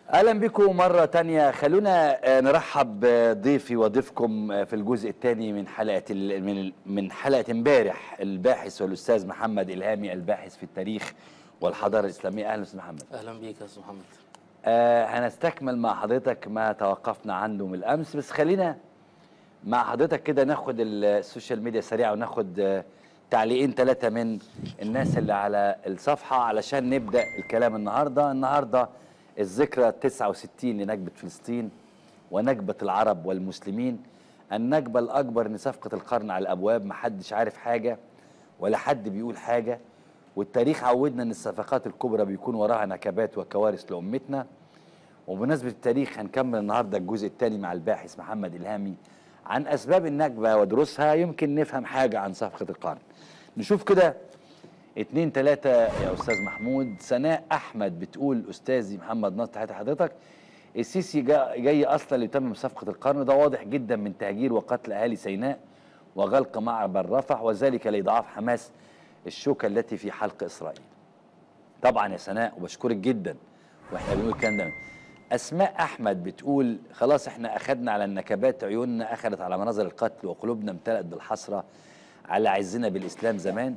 اهلا بكم مره تانية خلونا آه، نرحب بضيفي وضيفكم آه، في الجزء الثاني من حلقه ال- من ال- من حلقه امبارح الباحث والاستاذ محمد الهامي الباحث في التاريخ والحضاره الاسلاميه اهلا استاذ محمد اهلا بيك يا استاذ محمد آه هنستكمل مع حضرتك ما توقفنا عنه من الامس بس خلينا مع حضرتك كده ناخد ال- السوشيال ميديا سريعه وناخد آه، تعليقين ثلاثه من الناس اللي على الصفحه علشان نبدا الكلام النهارده النهارده الذكرى 69 لنكبه فلسطين ونكبه العرب والمسلمين النكبه الاكبر ان صفقه القرن على الابواب محدش عارف حاجه ولا حد بيقول حاجه والتاريخ عودنا ان الصفقات الكبرى بيكون وراها نكبات وكوارث لامتنا وبمناسبة التاريخ هنكمل النهاردة الجزء الثاني مع الباحث محمد إلهامي عن أسباب النكبة ودروسها يمكن نفهم حاجة عن صفقة القرن نشوف كده اتنين تلاتة يا أستاذ محمود سناء أحمد بتقول أستاذي محمد نصر تحياتي حضرتك السيسي جا- جاي أصلا ليتمم صفقة القرن ده واضح جدا من تهجير وقتل أهالي سيناء وغلق معبر رفح وذلك لإضعاف حماس الشوكة التي في حلق إسرائيل طبعا يا سناء وبشكرك جدا واحنا بنقول الكلام ده اسماء احمد بتقول خلاص احنا اخدنا على النكبات عيوننا اخذت على مناظر القتل وقلوبنا امتلأت بالحسره على عزنا بالاسلام زمان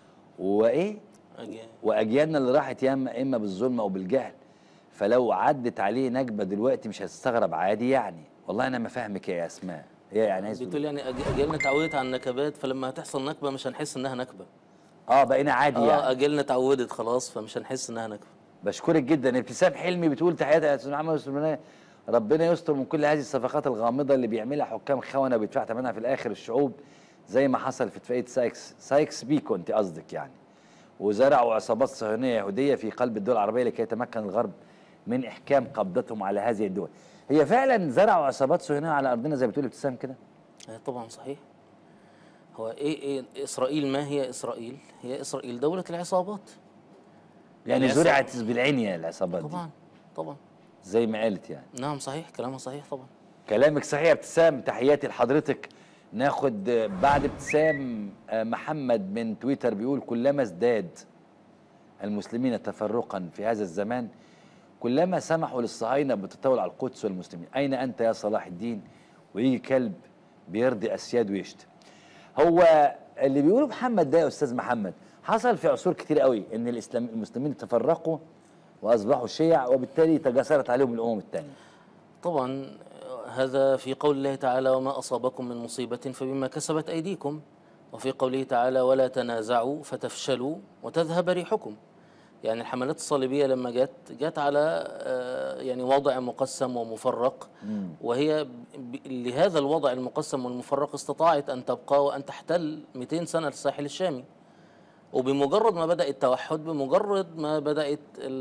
وايه أجي- واجيالنا اللي راحت يا اما اما بالظلم او بالجهل فلو عدت عليه نكبه دلوقتي مش هتستغرب عادي يعني والله انا ما فاهمك يا اسماء هي يعني عايز بتقول يعني أج- اجيالنا اتعودت على النكبات فلما هتحصل نكبه مش هنحس انها نكبه اه بقينا عادي اه يعني اجيالنا اتعودت خلاص فمش هنحس انها نكبه بشكرك جدا ابتسام حلمي بتقول تحياتي يا استاذ محمد سليمان ربنا يستر من كل هذه الصفقات الغامضه اللي بيعملها حكام خونه وبيدفع ثمنها في الاخر الشعوب زي ما حصل في اتفاقيه سايكس سايكس بيكو انت قصدك يعني وزرعوا عصابات صهيونيه يهوديه في قلب الدول العربيه لكي يتمكن الغرب من احكام قبضتهم على هذه الدول هي فعلا زرعوا عصابات صهيونيه على ارضنا زي ما بتقول ابتسام كده آه طبعا صحيح هو ايه ايه اسرائيل ما هي اسرائيل هي اسرائيل دوله العصابات يعني العصابة. زرعت بالعنيه العصابات دي طبعا طبعا زي ما قالت يعني نعم صحيح كلامها صحيح طبعا كلامك صحيح يا ابتسام تحياتي لحضرتك ناخد آه، بعد ابتسام آه، محمد من تويتر بيقول كلما ازداد المسلمين تفرقا في هذا الزمان كلما سمحوا للصهاينة بالتطاول على القدس والمسلمين أين أنت يا صلاح الدين ويجي كلب بيرضي أسياد ويشتم هو اللي بيقوله محمد ده يا أستاذ محمد حصل في عصور كتير قوي إن الإسلام المسلمين تفرقوا وأصبحوا شيع وبالتالي تجاسرت عليهم الأمم الثانية طبعا آه، هذا في قول الله تعالى وما اصابكم من مصيبه فبما كسبت ايديكم وفي قوله تعالى ولا تنازعوا فتفشلوا وتذهب ريحكم يعني الحملات الصليبيه لما جت جت على آه، يعني وضع مقسم ومفرق وهي ب- لهذا الوضع المقسم والمفرق استطاعت ان تبقى وان تحتل 200 سنه الساحل الشامي وبمجرد ما بدا التوحد بمجرد ما بدات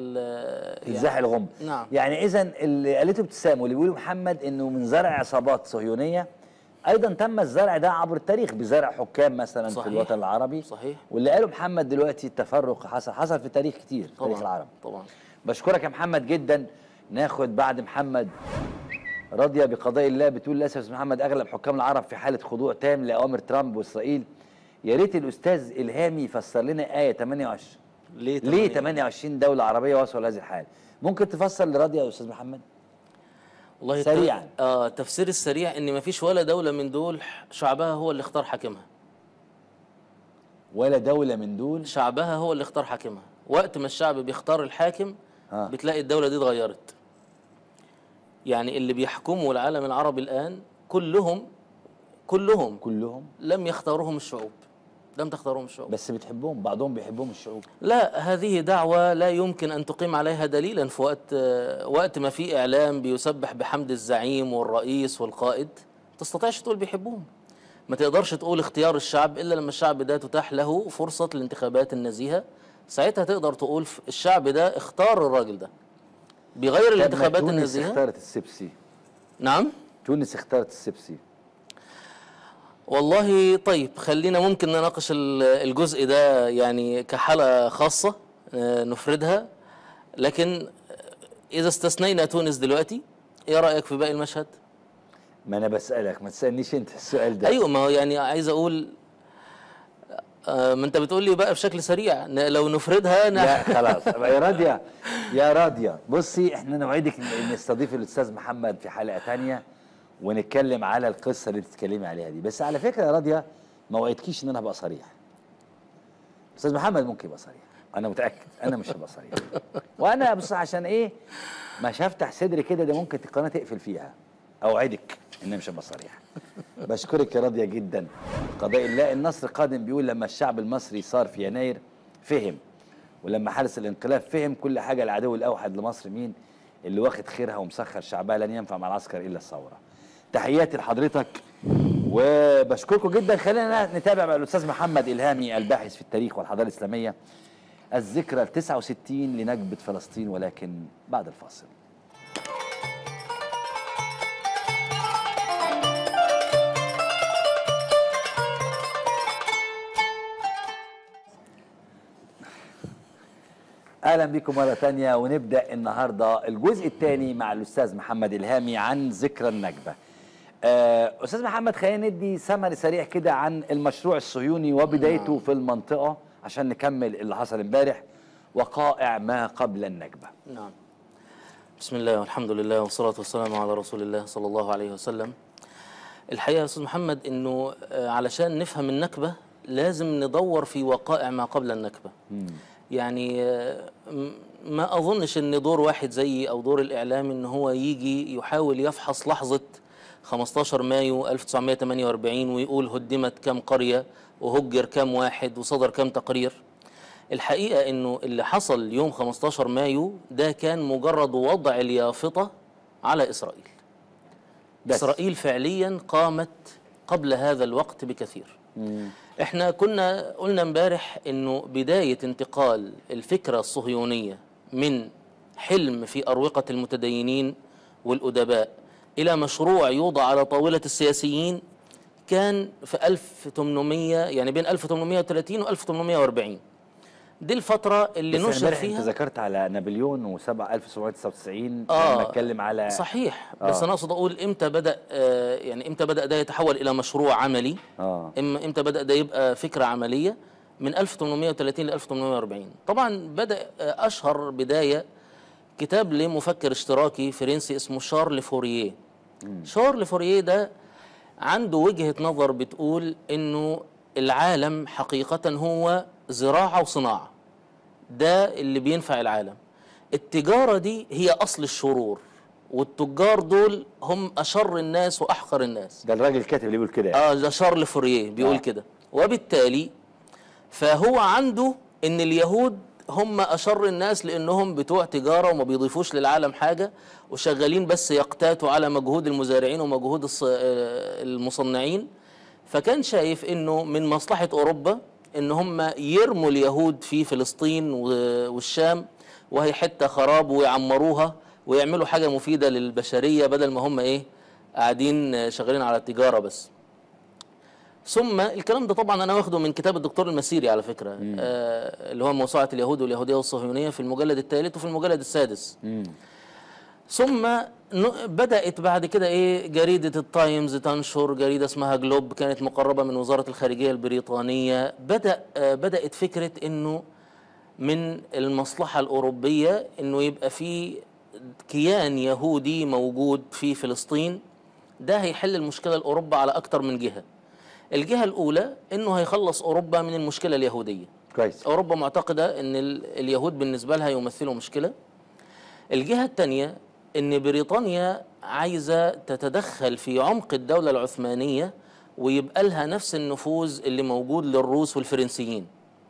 ال- الزاح الغم نعم يعني اذا اللي قالته ابتسام واللي بيقوله محمد انه من زرع عصابات صهيونيه ايضا تم الزرع ده عبر التاريخ بزرع حكام مثلا صحيح. في الوطن العربي صحيح واللي قاله محمد دلوقتي التفرق حصل حصل في التاريخ كتير في تاريخ العرب طبعا بشكرك يا محمد جدا ناخد بعد محمد راضيه بقضاء الله بتقول للاسف يا أستاذ محمد اغلب حكام العرب في حاله خضوع تام لاوامر ترامب واسرائيل يا ريت الاستاذ الهامي يفسر لنا ايه 28 ليه ليه 28 28 دولة عربية وصلوا لهذه الحال؟ ممكن تفسر لراضية يا أستاذ محمد؟ والله الت- سريعاً. اه التفسير السريع ان ما فيش ولا دوله من دول شعبها هو اللي اختار حاكمها ولا دولة من دول شعبها هو اللي اختار حاكمها وقت ما الشعب بيختار الحاكم آه. بتلاقي الدوله دي اتغيرت يعني اللي بيحكموا العالم العربي الان كلهم كلهم كلهم لم يختارهم الشعوب لم تختارهم الشعوب بس بتحبهم بعضهم بيحبهم الشعوب لا هذه دعوة لا يمكن أن تقيم عليها دليلا في وقت آه، وقت ما في إعلام بيسبح بحمد الزعيم والرئيس والقائد تستطيعش تقول بيحبوهم ما تقدرش تقول اختيار الشعب إلا لما الشعب ده تتاح له فرصة الانتخابات النزيهة ساعتها تقدر تقول ف- الشعب ده اختار الراجل ده بغير طب ما الانتخابات تونس النزيهة اختارت السبسي نعم تونس اختارت السبسي والله طيب خلينا ممكن نناقش ال- الجزء ده يعني كحالة خاصة آه، نفردها لكن آه، إذا استثنينا تونس دلوقتي إيه رأيك في باقي المشهد؟ ما أنا بسألك ما تسألنيش أنت السؤال ده أيوة ما هو يعني عايز أقول آه، ما أنت بتقول لي بقى بشكل سريع ن- لو نفردها ن- لا خلاص يا راضية يا راضية بصي احنا نوعدك ان نستضيف الاستاذ محمد في حلقة تانية ونتكلم على القصة اللي بتتكلمي عليها دي بس على فكرة يا راضية ما وعدكيش ان انا هبقى صريح استاذ محمد ممكن يبقى صريح انا متأكد انا مش هبقى صريح وانا بص عشان ايه مش هفتح صدري كده ده ممكن القناة تقفل فيها اوعدك ان أنا مش هبقى صريح بشكرك يا راضية جدا قضاء الله النصر قادم بيقول لما الشعب المصري صار في يناير فهم ولما حدث الانقلاب فهم كل حاجة العدو الأوحد لمصر مين اللي واخد خيرها ومسخر شعبها لن ينفع مع العسكر إلا الثورة تحياتي لحضرتك وبشكركم جدا خلينا نتابع مع الأستاذ محمد إلهامي الباحث في التاريخ والحضارة الإسلامية الذكرى ال 69 لنكبة فلسطين ولكن بعد الفاصل اهلا بكم مره تانية ونبدا النهارده الجزء الثاني مع الاستاذ محمد الهامي عن ذكرى النكبه آه، استاذ محمد خلينا ندي سمري سريع كده عن المشروع الصهيوني وبدايته في المنطقه عشان نكمل اللي حصل امبارح وقائع ما قبل النكبه نعم بسم الله والحمد لله والصلاة والسلام على رسول الله صلى الله عليه وسلم الحقيقة يا أستاذ محمد أنه آه، علشان نفهم النكبة لازم ندور في وقائع ما قبل النكبة يعني آه، م- ما أظنش أن دور واحد زيي أو دور الإعلام أن هو يجي يحاول يفحص لحظة 15 مايو 1948 ويقول هدمت كم قرية وهجر كم واحد وصدر كم تقرير الحقيقة انه اللي حصل يوم 15 مايو ده كان مجرد وضع اليافطة على اسرائيل بس. اسرائيل فعليا قامت قبل هذا الوقت بكثير احنا كنا قلنا امبارح انه بداية انتقال الفكرة الصهيونية من حلم في أروقة المتدينين والأدباء إلى مشروع يوضع على طاولة السياسيين كان في 1800 يعني بين 1830 و 1840 دي الفترة اللي بس نشر امبارح انت فيها ذكرت على نابليون و7 1799 آه، لما اتكلم على صحيح بس آه. انا اقصد اقول امتى بدا آه يعني امتى بدا ده يتحول الى مشروع عملي اه إما امتى بدا ده يبقى فكره عمليه من 1830 ل 1840 طبعا بدا آه، اشهر بدايه كتاب لمفكر اشتراكي فرنسي اسمه شارل فوريه شارل فوريه ده عنده وجهه نظر بتقول انه العالم حقيقه هو زراعه وصناعه ده اللي بينفع العالم التجارة دي هي أصل الشرور والتجار دول هم أشر الناس وأحقر الناس ده الراجل الكاتب اللي بيقول كده يعني. آه ده شارل فوريه بيقول آه. كده وبالتالي فهو عنده إن اليهود هم أشر الناس لأنهم بتوع تجارة وما بيضيفوش للعالم حاجة وشغالين بس يقتاتوا على مجهود المزارعين ومجهود الص- آه، المصنعين فكان شايف انه من مصلحة اوروبا ان هم يرموا اليهود في فلسطين و- والشام وهي حتة خراب ويعمروها ويعملوا حاجة مفيدة للبشرية بدل ما هم ايه قاعدين شغالين على التجارة بس ثم الكلام ده طبعا انا واخده من كتاب الدكتور المسيري على فكرة آه اللي هو موسوعة اليهود واليهودية والصهيونية في المجلد الثالث وفي المجلد السادس ثم ن- بدأت بعد كده ايه جريدة التايمز تنشر جريدة اسمها جلوب كانت مقربة من وزارة الخارجية البريطانية بدأ آه، بدأت فكرة انه من المصلحة الأوروبية انه يبقى في كيان يهودي موجود في فلسطين ده هيحل المشكلة الأوروبا على أكتر من جهة الجهة الأولى انه هيخلص أوروبا من المشكلة اليهودية كويس أوروبا معتقدة أن ال- اليهود بالنسبة لها يمثلوا مشكلة الجهة الثانية أن بريطانيا عايزة تتدخل في عمق الدولة العثمانية ويبقى لها نفس النفوذ اللي موجود للروس والفرنسيين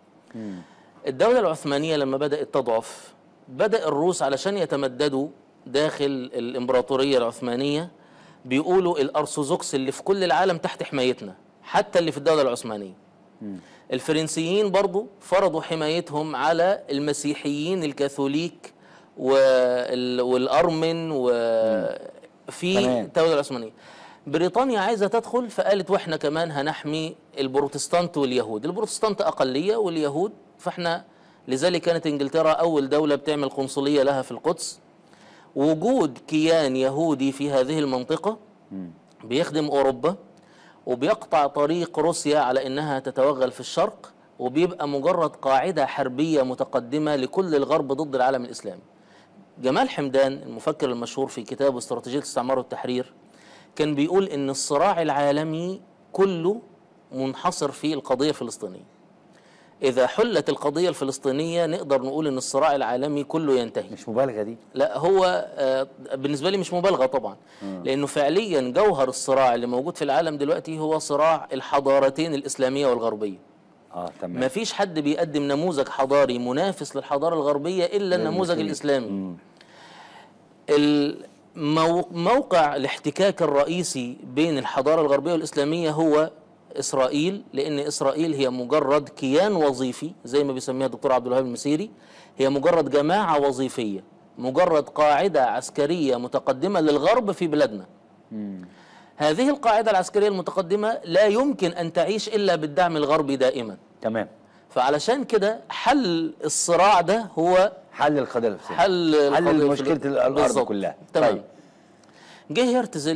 الدولة العثمانية لما بدأت تضعف بدأ الروس علشان يتمددوا داخل الإمبراطورية العثمانية بيقولوا الأرثوذكس اللي في كل العالم تحت حمايتنا حتى اللي في الدولة العثمانية الفرنسيين برضو فرضوا حمايتهم على المسيحيين الكاثوليك وال- والأرمن وفي تمام. الدولة العثمانية بريطانيا عايزة تدخل فقالت واحنا كمان هنحمي البروتستانت واليهود البروتستانت أقلية واليهود فاحنا لذلك كانت انجلترا أول دولة بتعمل قنصلية لها في القدس وجود كيان يهودي في هذه المنطقة بيخدم أوروبا وبيقطع طريق روسيا على إنها تتوغل في الشرق وبيبقى مجرد قاعدة حربية متقدمة لكل الغرب ضد العالم الإسلامي جمال حمدان المفكر المشهور في كتابه استراتيجية الاستعمار والتحرير كان بيقول إن الصراع العالمي كله منحصر في القضية الفلسطينية إذا حلت القضية الفلسطينية نقدر نقول إن الصراع العالمي كله ينتهي مش مبالغه دي لا هو آه، بالنسبة لي مش مبالغة طبعا لأنه فعليا جوهر الصراع اللي موجود في العالم دلوقتي هو صراع الحضارتين الإسلامية والغربية اه تمام ما فيش حد بيقدم نموذج حضاري منافس للحضارة الغربية إلا النموذج الإسلامي المو- موقع الاحتكاك الرئيسي بين الحضارة الغربية والإسلامية هو إسرائيل لأن إسرائيل هي مجرد كيان وظيفي زي ما بيسميها الدكتور عبد الوهاب المسيري هي مجرد جماعة وظيفية مجرد قاعدة عسكرية متقدمة للغرب في بلادنا هذه القاعدة العسكرية المتقدمة لا يمكن أن تعيش إلا بالدعم الغربي دائما تمام فعلشان كده حل الصراع ده هو حل القضيه الفلسطينيه حل حل القضية مشكله الفلسطينية. الارض بالظبط. كلها تمام طيب جه هرتزل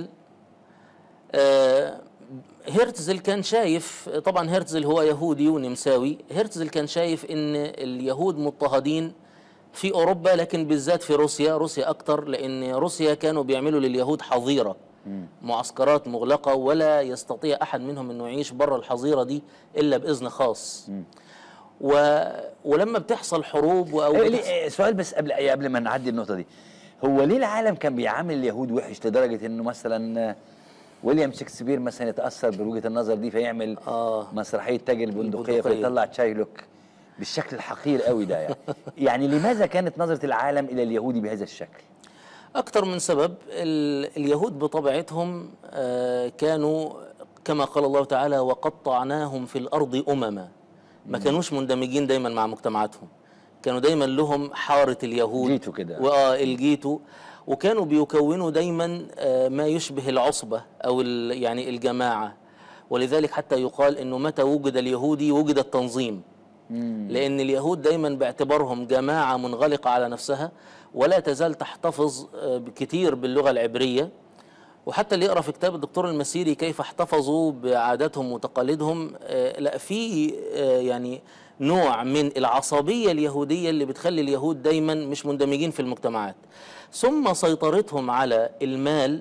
آه هرتزل كان شايف طبعا هرتزل هو يهودي ونمساوي هرتزل كان شايف ان اليهود مضطهدين في اوروبا لكن بالذات في روسيا روسيا اكتر لان روسيا كانوا بيعملوا لليهود حظيره معسكرات مغلقه ولا يستطيع احد منهم انه يعيش بره الحظيره دي الا باذن خاص و... ولما بتحصل حروب او إيه بتحصل ليه- سؤال بس قبل قبل ما نعدي النقطه دي هو ليه العالم كان بيعامل اليهود وحش لدرجه انه مثلا ويليام شكسبير مثلا يتاثر بوجهه النظر دي فيعمل آه. مسرحيه تاج البندقيه البندقية. فيطلع تشايلوك بالشكل الحقير قوي ده يعني يعني لماذا كانت نظره العالم الى اليهودي بهذا الشكل أكثر من سبب ال- اليهود بطبيعتهم آه، كانوا كما قال الله تعالى وقطعناهم في الأرض أمما ما كانوش مندمجين دايما مع مجتمعاتهم كانوا دايما لهم حارة اليهود جيتوا كده. وآه الجيتو وكانوا بيكونوا دايما آه، ما يشبه العصبة أو ال- يعني الجماعة ولذلك حتى يقال أنه متى وجد اليهودي وجد التنظيم لأن اليهود دايما باعتبارهم جماعة منغلقة على نفسها ولا تزال تحتفظ آه، كتير باللغة العبرية وحتى اللي يقرا في كتاب الدكتور المسيري كيف احتفظوا بعاداتهم وتقاليدهم آه، لا في آه، يعني نوع من العصبية اليهودية اللي بتخلي اليهود دايما مش مندمجين في المجتمعات ثم سيطرتهم على المال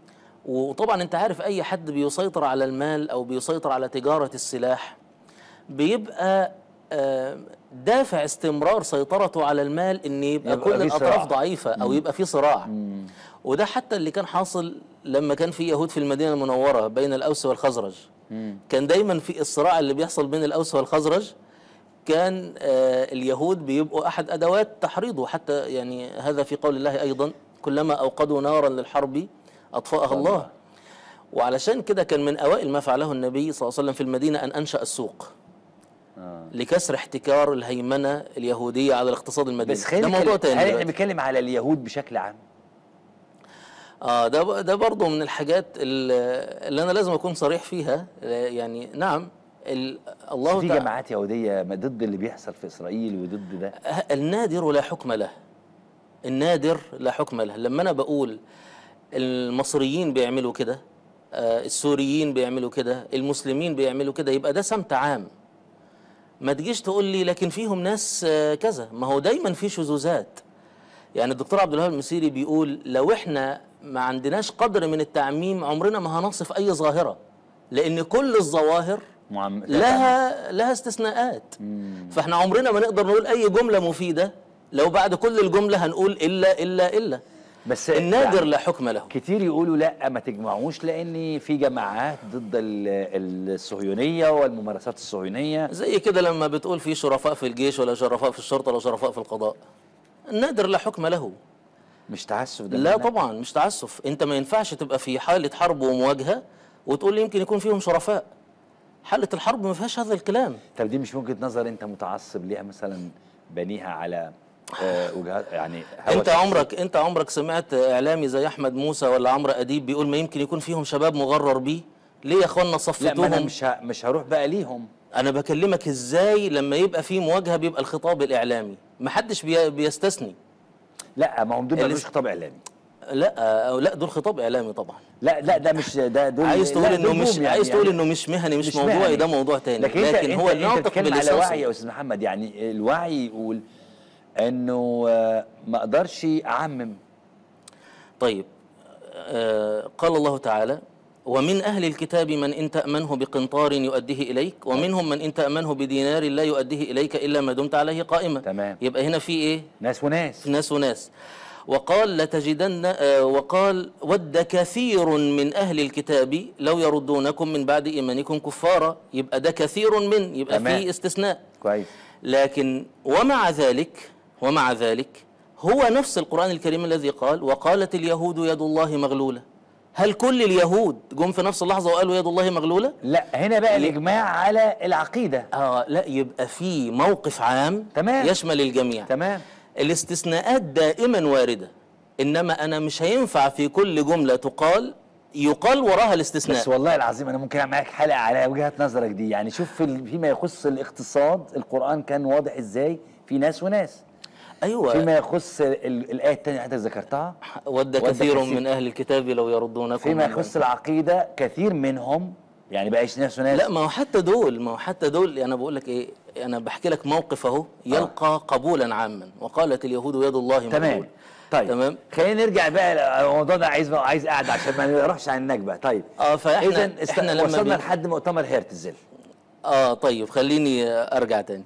وطبعا انت عارف اي حد بيسيطر على المال او بيسيطر على تجارة السلاح بيبقى آه، دافع استمرار سيطرته على المال ان يبقى, يبقى كل في الاطراف صراع. ضعيفة او يبقى في صراع وده حتى اللي كان حاصل لما كان في يهود في المدينة المنورة بين الأوس والخزرج كان دايما في الصراع اللي بيحصل بين الأوس والخزرج كان آه اليهود بيبقوا أحد أدوات تحريضه حتى يعني هذا في قول الله أيضا كلما أوقدوا نارا للحرب أطفأها الله وعلشان كده كان من أوائل ما فعله النبي صلى الله عليه وسلم في المدينة أن أنشأ السوق لكسر احتكار الهيمنة اليهودية على الاقتصاد المدني بس خلينا ده موضوع نتكلم- تاني هل احنا دلوقتي. بنتكلم على اليهود بشكل عام اه ده ب- ده برضه من الحاجات ال- اللي انا لازم اكون صريح فيها آه، يعني نعم ال- الله في تعالى جماعات يهوديه ما ضد اللي بيحصل في اسرائيل وضد ده النادر لا حكم له النادر لا حكم له لما انا بقول المصريين بيعملوا كده آه، السوريين بيعملوا كده المسلمين بيعملوا كده يبقى ده سمت عام ما تجيش تقول لي لكن فيهم ناس آه، كذا ما هو دايما في شذوذات يعني الدكتور عبد الوهاب المسيري بيقول لو احنا ما عندناش قدر من التعميم عمرنا ما هنصف اي ظاهره لان كل الظواهر معم... لها لها استثناءات فاحنا عمرنا ما نقدر نقول اي جمله مفيده لو بعد كل الجمله هنقول الا الا الا بس النادر يعني لا حكم له كتير يقولوا لا ما تجمعوش لان في جماعات ضد ال- الصهيونيه والممارسات الصهيونيه زي كده لما بتقول في شرفاء في الجيش ولا شرفاء في الشرطه ولا شرفاء في القضاء النادر لا حكم له مش تعسف ده لا منك؟ طبعا مش تعسف انت ما ينفعش تبقى في حاله حرب ومواجهه وتقول لي يمكن يكون فيهم شرفاء حاله الحرب ما فيهاش هذا الكلام طب دي مش وجهه نظر انت متعصب ليها مثلا بنيها على آه وجهات يعني هوى انت شخصي؟ عمرك انت عمرك سمعت اعلامي زي احمد موسى ولا عمرو اديب بيقول ما يمكن يكون فيهم شباب مغرر بيه ليه يا اخوانا لا صفتوهم ما انا مش ه... مش هروح بقى ليهم انا بكلمك ازاي لما يبقى في مواجهه بيبقى الخطاب الاعلامي ما حدش بي بيستثني لا ما هم دول اللي- ملوش خطاب اعلامي لا أو لا دول خطاب اعلامي طبعا لا لا ده مش ده دول عايز تقول لا، انه دول مش بوم يعني عايز تقول يعني انه مش مهني مش, مش موضوعي مهني. ده موضوع تاني لكن, لكن, انت هو انت, انت الناطق بتتكلم على بلسان وعي صوت. يا استاذ محمد يعني الوعي يقول انه آه، ما اقدرش اعمم طيب آه قال الله تعالى ومن أهل الكتاب من إن تأمنه بقنطار يؤديه إليك ومنهم من إن تأمنه بدينار لا يؤديه إليك إلا ما دمت عليه قائما تمام. يبقى هنا في إيه ناس وناس ناس وناس وقال لتجدن آه، وقال ود كثير من أهل الكتاب لو يردونكم من بعد إيمانكم كفارا يبقى ده كثير من يبقى تمام. في استثناء كويس لكن ومع ذلك ومع ذلك هو نفس القرآن الكريم الذي قال وقالت اليهود يد الله مغلولة هل كل اليهود جم في نفس اللحظة وقالوا يد الله مغلولة؟ لا هنا بقى الاجماع على العقيده آه لا يبقى في موقف عام تمام. يشمل الجميع تمام الاستثناءات دائما واردة إنما أنا مش هينفع في كل جملة تقال يقال وراها الاستثناء بس والله العظيم انا ممكن اعمل معاك حلقه على وجهه نظرك دي يعني شوف في ال- فيما يخص الاقتصاد القران كان واضح ازاي في ناس وناس أيوة فيما يخص ال- الايه الثانيه اللي حضرتك ذكرتها ود ود كثير كثير. من أهل الكتاب لو يردونكم فيما من يخص العقيده كثير منهم يعني بقاش ناس وناس لا ما هو حتى دول ما هو حتى دول انا بقول لك ايه انا بحكي لك موقف اهو يلقى قبولا عاما وقالت اليهود يد الله تمام مغلولة. طيب تمام خلينا نرجع بقى الموضوع ده عايز عايز قاعد عشان ما نروحش عن النكبه طيب اه فاحنا اذا است... احنا لما وصلنا بي... لحد مؤتمر هيرتزل اه طيب خليني ارجع تاني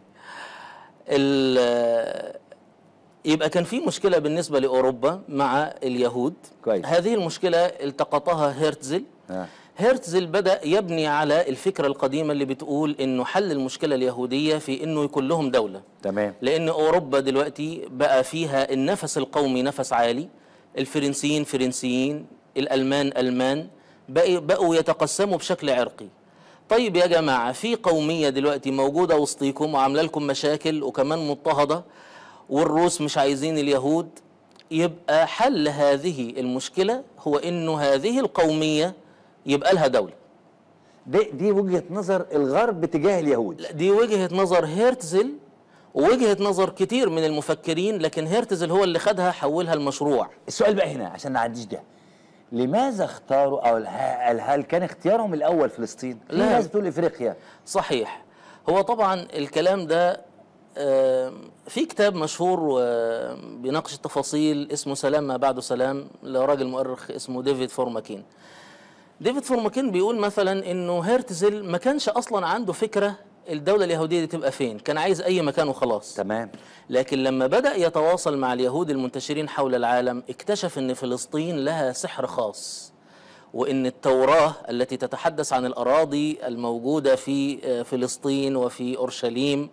ال يبقى كان في مشكله بالنسبه لاوروبا مع اليهود كويس. هذه المشكله التقطها هيرتزل آه. هيرتزل بدأ يبني على الفكرة القديمة اللي بتقول إنه حل المشكلة اليهودية في إنه يكون لهم دولة تمام لأن أوروبا دلوقتي بقى فيها النفس القومي نفس عالي الفرنسيين فرنسيين الألمان ألمان بقوا بقوا يتقسموا بشكل عرقي طيب يا جماعة في قومية دلوقتي موجودة وسطيكم وعاملة لكم مشاكل وكمان مضطهدة والروس مش عايزين اليهود يبقى حل هذه المشكلة هو إنه هذه القومية يبقى لها دولة دي دي وجهه نظر الغرب تجاه اليهود لا، دي وجهة نظر هيرتزل ووجهة نظر كتير من المفكرين لكن هيرتزل هو اللي خدها حولها المشروع السؤال بقى هنا عشان ما نعديش ده لماذا اختاروا او هل, هل كان اختيارهم الاول فلسطين؟ في لا. ناس بتقول افريقيا صحيح هو طبعا الكلام ده آم، في كتاب مشهور آم، بيناقش التفاصيل اسمه سلام ما بعد سلام لراجل مؤرخ اسمه ديفيد فورماكين ديفيد فورماكين بيقول مثلا انه هيرتزل ما كانش اصلا عنده فكره الدوله اليهوديه دي تبقى فين كان عايز اي مكان وخلاص تمام لكن لما بدأ يتواصل مع اليهود المنتشرين حول العالم اكتشف أن فلسطين لها سحر خاص وأن التوراة التي تتحدث عن الأراضي الموجودة في آه، فلسطين وفي أورشليم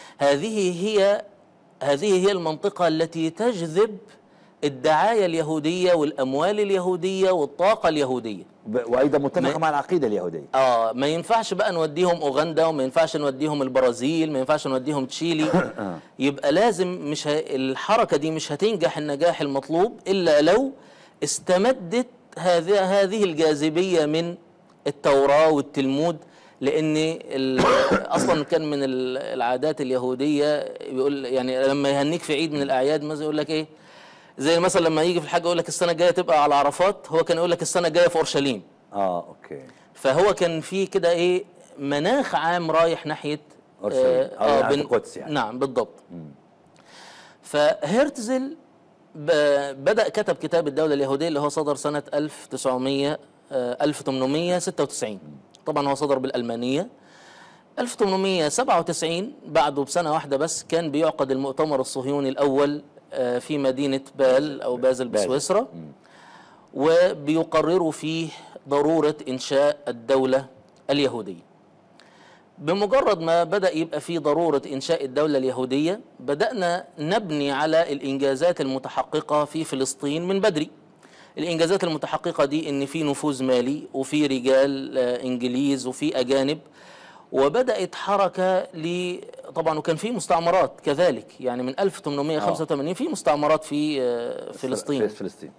هذه هي هذه هي المنطقة التي تجذب الدعاية اليهودية والأموال اليهودية والطاقة اليهودية ب- وايضا متفقه ما- مع العقيده اليهوديه اه ما ينفعش بقى نوديهم اوغندا وما ينفعش نوديهم البرازيل ما ينفعش نوديهم تشيلي يبقى لازم مش ه... الحركه دي مش هتنجح النجاح المطلوب الا لو استمدت هذه هذه الجاذبيه من التوراه والتلمود لان ال... اصلا كان من ال- العادات اليهوديه بيقول يعني لما يهنيك في عيد من الاعياد مثلا يقول لك ايه زي مثلا لما يجي في الحاجه يقول لك السنه الجايه تبقى على عرفات هو كان يقول لك السنه الجايه في اورشليم اه اوكي فهو كان في كده ايه مناخ عام رايح ناحيه أورشليم. أو ناحية بن- القدس يعني. نعم بالضبط فهرتزل ب- بدأ كتب كتاب الدولة اليهودية اللي هو صدر سنة 1900 آه، 1896 طبعا هو صدر بالألمانية 1897 بعده بسنة واحدة بس كان بيعقد المؤتمر الصهيوني الأول آه، في مدينة بال أو بازل بازل. بسويسرا وبيقرروا فيه ضرورة إنشاء الدولة اليهودية بمجرد ما بدأ يبقى في ضرورة إنشاء الدولة اليهودية بدأنا نبني على الإنجازات المتحققة في فلسطين من بدري الإنجازات المتحققة دي إن في نفوذ مالي وفي رجال آه، إنجليز وفي أجانب وبدأت حركة ل طبعا وكان في مستعمرات كذلك يعني من 1885 في مستعمرات في آه، فلسطين في فلسطين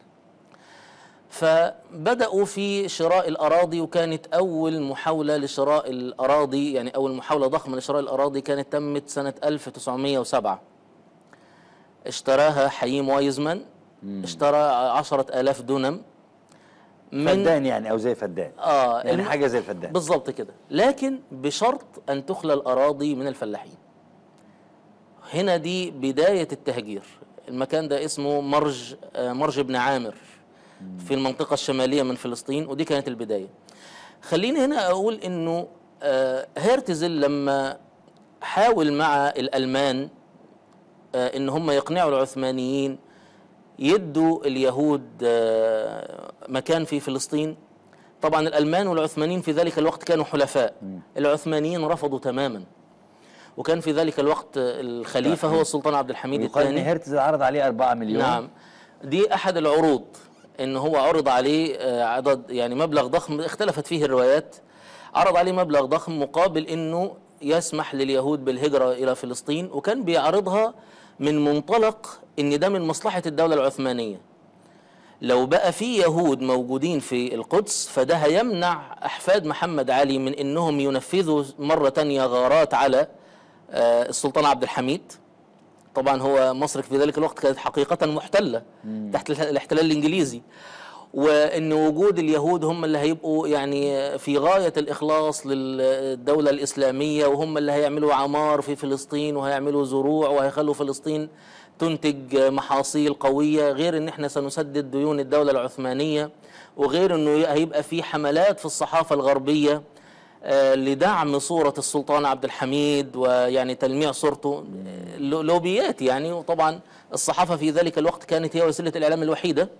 فبدأوا في شراء الأراضي وكانت أول محاولة لشراء الأراضي يعني أول محاولة ضخمة لشراء الأراضي كانت تمت سنة 1907 اشتراها حييم وايزمان اشترى عشرة آلاف دونم من فدان يعني او زي فدان آه يعني الم- حاجه زي الفدان بالظبط كده لكن بشرط أن تخلى الأراضي من الفلاحين هنا دي بداية التهجير المكان ده اسمه مرج آه، مرج ابن عامر في المنطقة الشمالية من فلسطين ودي كانت البداية خليني هنا أقول إنه آه، هيرتزل لما حاول مع الألمان آه، إن هم يقنعوا العثمانيين يدوا اليهود آه، مكان في فلسطين طبعا الألمان والعثمانيين في ذلك الوقت كانوا حلفاء العثمانيين رفضوا تماما وكان في ذلك الوقت الخليفة هو السلطان عبد الحميد يقال ان الثاني هرتز عرض عليه 4 مليون نعم دي احد العروض ان هو عرض عليه آه، عدد يعني مبلغ ضخم اختلفت فيه الروايات عرض عليه مبلغ ضخم مقابل انه يسمح لليهود بالهجرة الى فلسطين وكان بيعرضها من منطلق ان ده من مصلحة الدولة العثمانية لو بقى في يهود موجودين في القدس فده هيمنع احفاد محمد علي من انهم ينفذوا مرة تانية غارات على آه، السلطان عبد الحميد طبعا هو مصر في ذلك الوقت كانت حقيقة محتلة تحت الاح- الاحتلال الإنجليزي وأن وجود اليهود هم اللي هيبقوا يعني في غاية الإخلاص للدولة الإسلامية وهم اللي هيعملوا عمار في فلسطين وهيعملوا زروع وهيخلوا فلسطين تنتج محاصيل قوية غير أن احنا سنسدد ديون الدولة العثمانية وغير أنه هيبقى في حملات في الصحافة الغربية آه، لدعم صورة السلطان عبد الحميد ويعني تلميع صورته آه، لو- لوبيات يعني وطبعا الصحافة في ذلك الوقت كانت هي وسيلة الإعلام الوحيدة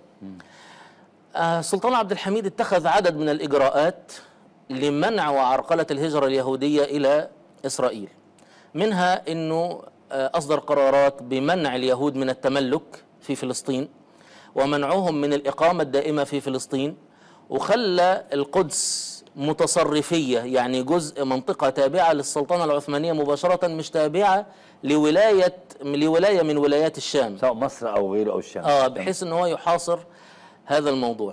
آه، السلطان عبد الحميد اتخذ عدد من الإجراءات لمنع وعرقلة الهجرة اليهودية إلى إسرائيل منها أنه آه، أصدر قرارات بمنع اليهود من التملك في فلسطين ومنعهم من الإقامة الدائمة في فلسطين وخلى القدس متصرفية يعني جزء منطقة تابعة للسلطنة العثمانية مباشرة مش تابعة لولاية لولاية من ولايات الشام سواء مصر او غيره او الشام اه بحيث ان هو يحاصر هذا الموضوع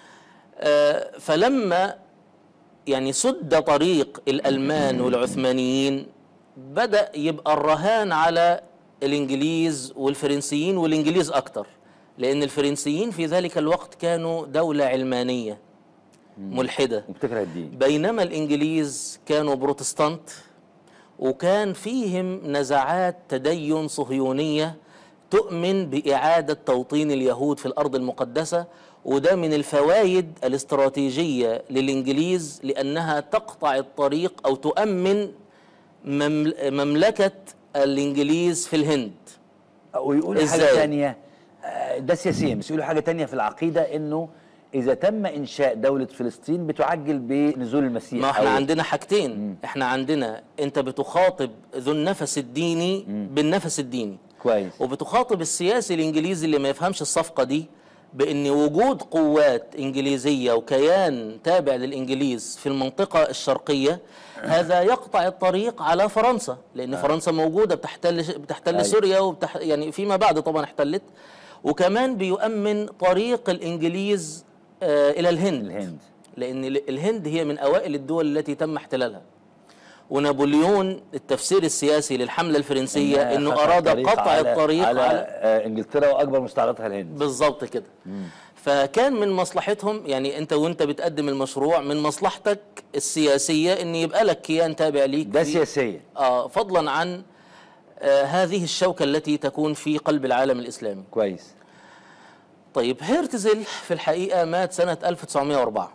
آه فلما يعني سد طريق الالمان والعثمانيين بدا يبقى الرهان على الانجليز والفرنسيين والانجليز اكتر لان الفرنسيين في ذلك الوقت كانوا دوله علمانيه ملحده وبتكره الدين بينما الانجليز كانوا بروتستانت وكان فيهم نزعات تدين صهيونيه تؤمن باعاده توطين اليهود في الارض المقدسه وده من الفوائد الاستراتيجيه للانجليز لانها تقطع الطريق او تؤمن ممل- مملكه الانجليز في الهند ويقولوا حاجه إزاي؟ ثانيه ده سياسيا بس يقولوا حاجه ثانيه في العقيده انه اذا تم انشاء دوله فلسطين بتعجل بنزول المسيح ما احنا أو- عندنا حاجتين احنا عندنا انت بتخاطب ذو النفس الديني بالنفس الديني كويس وبتخاطب السياسي الانجليزي اللي ما يفهمش الصفقه دي بان وجود قوات انجليزيه وكيان تابع للانجليز في المنطقه الشرقيه هذا يقطع الطريق على فرنسا لان فرنسا موجوده بتحتل بتحتل أيوة. سوريا وبتح يعني فيما بعد طبعا احتلت وكمان بيؤمن طريق الانجليز آه الى الهند الهند لان ال- الهند هي من اوائل الدول التي تم احتلالها ونابليون التفسير السياسي للحمله الفرنسيه إنها انه خطأ اراد الطريق قطع على الطريق على, على آه انجلترا واكبر مستعمراتها الهند بالظبط كده فكان من مصلحتهم يعني انت وانت بتقدم المشروع من مصلحتك السياسيه ان يبقى لك كيان تابع ليك ده في- سياسيا آه فضلا عن آه هذه الشوكه التي تكون في قلب العالم الاسلامي كويس طيب هيرتزل في الحقيقة مات سنة 1904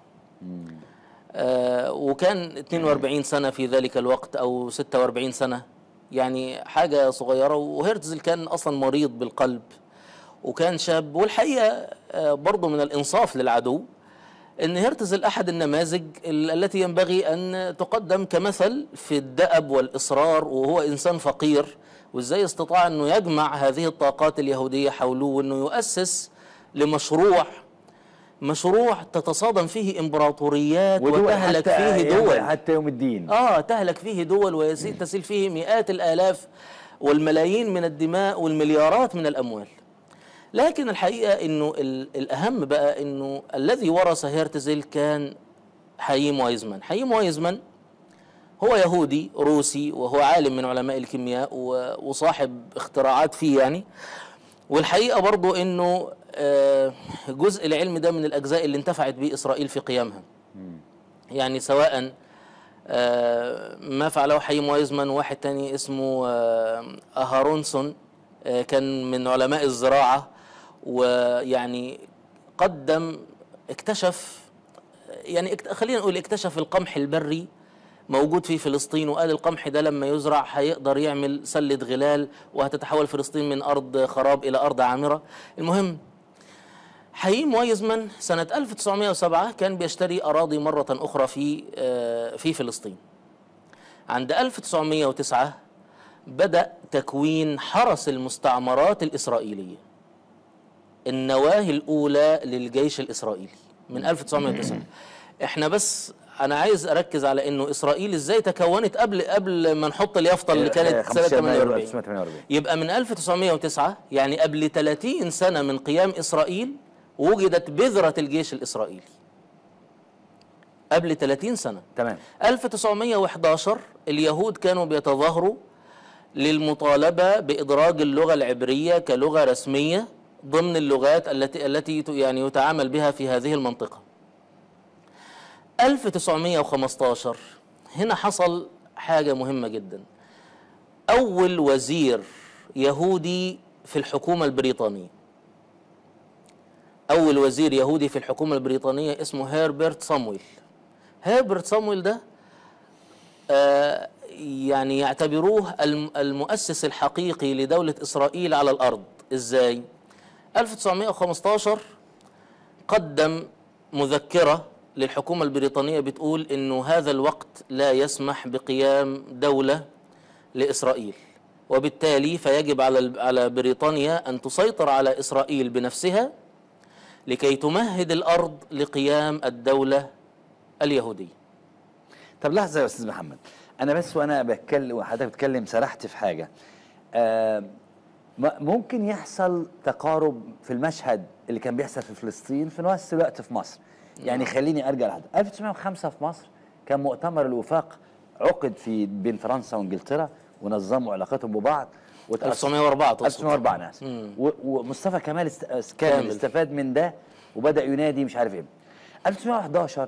آه وكان 42 سنة في ذلك الوقت أو 46 سنة يعني حاجة صغيرة وهيرتزل كان أصلا مريض بالقلب وكان شاب والحقيقة آه برضه من الإنصاف للعدو أن هيرتزل أحد النماذج ال- التي ينبغي أن تقدم كمثل في الدأب والإصرار وهو إنسان فقير وإزاي استطاع أنه يجمع هذه الطاقات اليهودية حوله وأنه يؤسس لمشروع مشروع تتصادم فيه إمبراطوريات ودول وتهلك حتى فيه يعني دول حتى يوم الدين آه تهلك فيه دول وتسيل فيه مئات الآلاف والملايين من الدماء والمليارات من الأموال لكن الحقيقة أنه ال- الأهم بقى أنه الذي ورث هيرتزل كان حييم وايزمان حييم وايزمان هو يهودي روسي وهو عالم من علماء الكيمياء و- وصاحب اختراعات فيه يعني والحقيقة برضو أنه آه، جزء العلم ده من الأجزاء اللي انتفعت به إسرائيل في قيامها يعني سواء آه، ما فعله حييم وايزمان وواحد تاني اسمه آه، أهارونسون آه، كان من علماء الزراعة ويعني قدم اكتشف يعني اكت- خلينا نقول اكتشف القمح البري موجود في فلسطين وقال القمح ده لما يزرع هيقدر يعمل سلة غلال وهتتحول فلسطين من أرض خراب إلى أرض عامرة المهم حييم وايزمان سنة 1907 كان بيشتري أراضي مرة أخرى في آه، في فلسطين عند 1909 بدأ تكوين حرس المستعمرات الإسرائيلية النواهي الأولى للجيش الإسرائيلي من 1909 احنا بس أنا عايز أركز على إنه إسرائيل إزاي تكونت قبل قبل ما نحط اليافطة اللي كانت سنة 15 مايو 48 1948 يبقى من 1909 يعني قبل 30 سنة من قيام إسرائيل وجدت بذرة الجيش الإسرائيلي قبل 30 سنة تمام 1911 اليهود كانوا بيتظاهروا للمطالبة بإدراج اللغة العبرية كلغة رسمية ضمن اللغات التي التي ت- يعني يتعامل بها في هذه المنطقة 1915 هنا حصل حاجة مهمة جدا أول وزير يهودي في الحكومة البريطانية أول وزير يهودي في الحكومة البريطانية اسمه هيربرت صامويل هيربرت صامويل ده آه، يعني يعتبروه الم- المؤسس الحقيقي لدولة إسرائيل على الأرض إزاي؟ 1915 قدم مذكرة للحكومة البريطانية بتقول إنه هذا الوقت لا يسمح بقيام دولة لإسرائيل وبالتالي فيجب على على بريطانيا أن تسيطر على إسرائيل بنفسها لكي تمهد الأرض لقيام الدولة اليهودية طب لحظه يا استاذ محمد انا بس وانا بتكلم وحضرتك بتتكلم سرحت في حاجه آه م- ممكن يحصل تقارب في المشهد اللي كان بيحصل في فلسطين في نفس الوقت في مصر يعني خليني ارجع لحد 1905 في مصر كان مؤتمر الوفاق عقد في بين فرنسا وانجلترا ونظموا علاقتهم ببعض وتأس- 1904 تقصد. 1904 ناس و- ومصطفى كمال است... است- كامل كامل. استفاد من ده وبدا ينادي مش عارف ايه 1911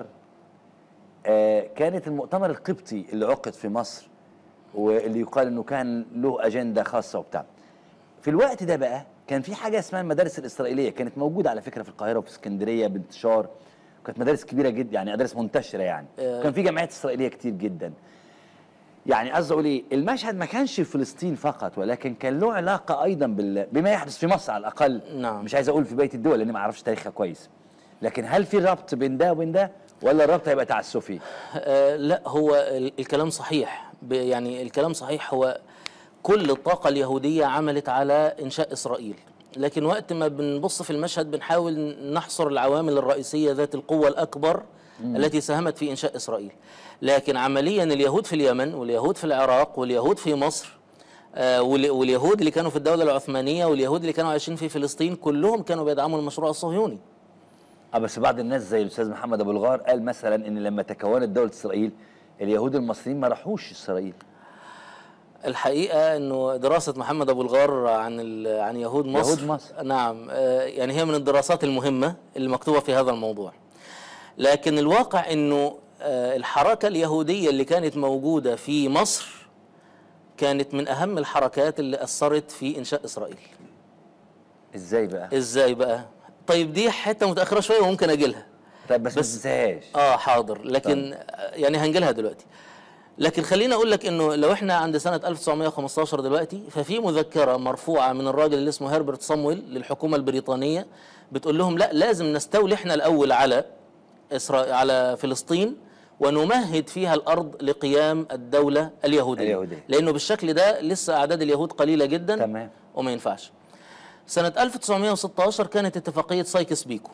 آه، كانت المؤتمر القبطي اللي عقد في مصر واللي يقال انه كان له اجنده خاصه وبتاع في الوقت ده بقى كان في حاجه اسمها المدارس الاسرائيليه كانت موجوده على فكره في القاهره وفي اسكندريه بانتشار كانت مدارس كبيره جدا يعني مدارس منتشره يعني آه. كان في جامعات اسرائيليه كتير جدا يعني قصدي اقول ايه المشهد ما كانش في فلسطين فقط ولكن كان له علاقه ايضا بال... بما يحدث في مصر على الاقل نعم. مش عايز اقول في بقيه الدول لاني ما اعرفش تاريخها كويس لكن هل في ربط بين ده وبين ده ولا الربط هيبقى تعسفي آه، لا هو ال- الكلام صحيح ب- يعني الكلام صحيح هو كل الطاقة اليهودية عملت على إنشاء إسرائيل لكن وقت ما بنبص في المشهد بنحاول نحصر العوامل الرئيسية ذات القوة الأكبر التي ساهمت في إنشاء إسرائيل لكن عمليا اليهود في اليمن واليهود في العراق واليهود في مصر آه، وال- واليهود اللي كانوا في الدولة العثمانية واليهود اللي كانوا عايشين في فلسطين كلهم كانوا بيدعموا المشروع الصهيوني اه بس بعض الناس زي الاستاذ محمد ابو الغار قال مثلا ان لما تكونت دوله اسرائيل اليهود المصريين ما راحوش اسرائيل الحقيقة انه دراسة محمد ابو الغار عن ال- عن يهود مصر يهود مصر. نعم آه، يعني هي من الدراسات المهمة اللي مكتوبة في هذا الموضوع. لكن الواقع انه آه، الحركة اليهودية اللي كانت موجودة في مصر كانت من اهم الحركات اللي اثرت في انشاء اسرائيل. ازاي بقى ازاي بقى؟ طيب دي حتة متأخرة شوية وممكن اجي لها. طيب بس, بس- ما تنساهاش اه حاضر لكن آه، يعني هنجيلها دلوقتي لكن خليني اقول لك انه لو احنا عند سنه 1915 دلوقتي ففي مذكره مرفوعه من الراجل اللي اسمه هربرت صامويل للحكومه البريطانيه بتقول لهم لا لازم نستولي احنا الاول على إسرائيل على فلسطين ونمهد فيها الارض لقيام الدوله اليهوديه اليهودية. لانه بالشكل ده لسه اعداد اليهود قليله جدا تمام. وما ينفعش سنه 1916 كانت اتفاقيه سايكس بيكو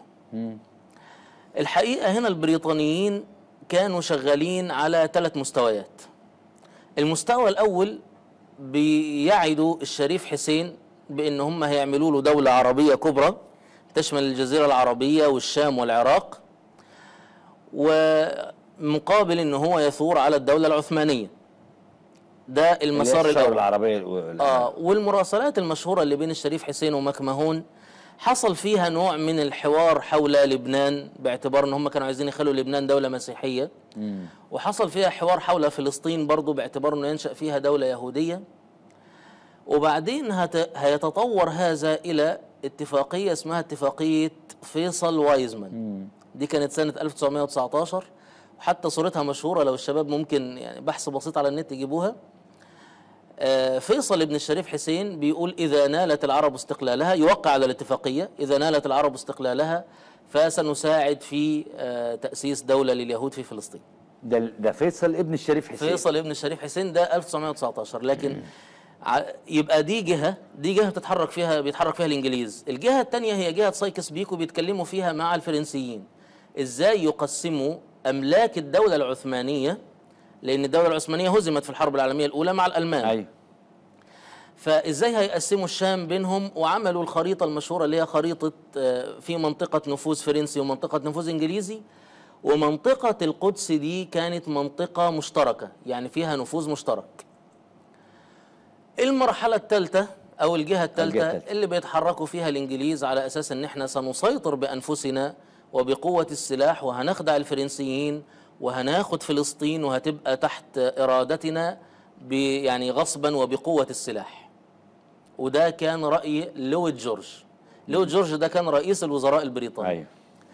الحقيقة هنا البريطانيين كانوا شغالين على ثلاث مستويات المستوى الأول بيعدوا الشريف حسين بأن هم هيعملوا له دولة عربية كبرى تشمل الجزيرة العربية والشام والعراق ومقابل أن هو يثور على الدولة العثمانية ده المسار اللي هي الثورة الأول العربيه الأولى. آه والمراسلات المشهورة اللي بين الشريف حسين ومكمهون حصل فيها نوع من الحوار حول لبنان باعتبار ان هم كانوا عايزين يخلوا لبنان دولة مسيحية وحصل فيها حوار حول فلسطين برضو باعتبار انه ينشأ فيها دولة يهودية وبعدين هت... هيتطور هذا الى اتفاقية اسمها اتفاقية فيصل وايزمان دي كانت سنة 1919 وحتى صورتها مشهورة لو الشباب ممكن يعني بحث بسيط على النت يجيبوها آه، فيصل بن الشريف حسين بيقول إذا نالت العرب استقلالها يوقع على الاتفاقية إذا نالت العرب استقلالها فسنساعد في آه، تأسيس دولة لليهود في فلسطين ده ده فيصل ابن الشريف حسين فيصل ابن الشريف حسين ده 1919 لكن ع- يبقى دي جهة دي جهة بتتحرك فيها بيتحرك فيها الإنجليز الجهة الثانية هي جهة سايكس بيكو بيتكلموا فيها مع الفرنسيين إزاي يقسموا أملاك الدولة العثمانية لأن الدولة العثمانية هزمت في الحرب العالمية الأولى مع الألمان ايوه فازاي هيقسموا الشام بينهم وعملوا الخريطه المشهوره اللي هي خريطه آه، في منطقه نفوذ فرنسي ومنطقه نفوذ انجليزي ومنطقه القدس دي كانت منطقه مشتركه يعني فيها نفوذ مشترك المرحله الثالثه او الجهه الجهة الثالثه التالتة. اللي بيتحركوا فيها الانجليز على اساس ان احنا سنسيطر بانفسنا وبقوه السلاح وهنخدع الفرنسيين وهناخد فلسطين وهتبقى تحت ارادتنا ب- يعني غصبا وبقوه السلاح وده كان راي لويد جورج لويد جورج ده كان رئيس الوزراء البريطاني ايوه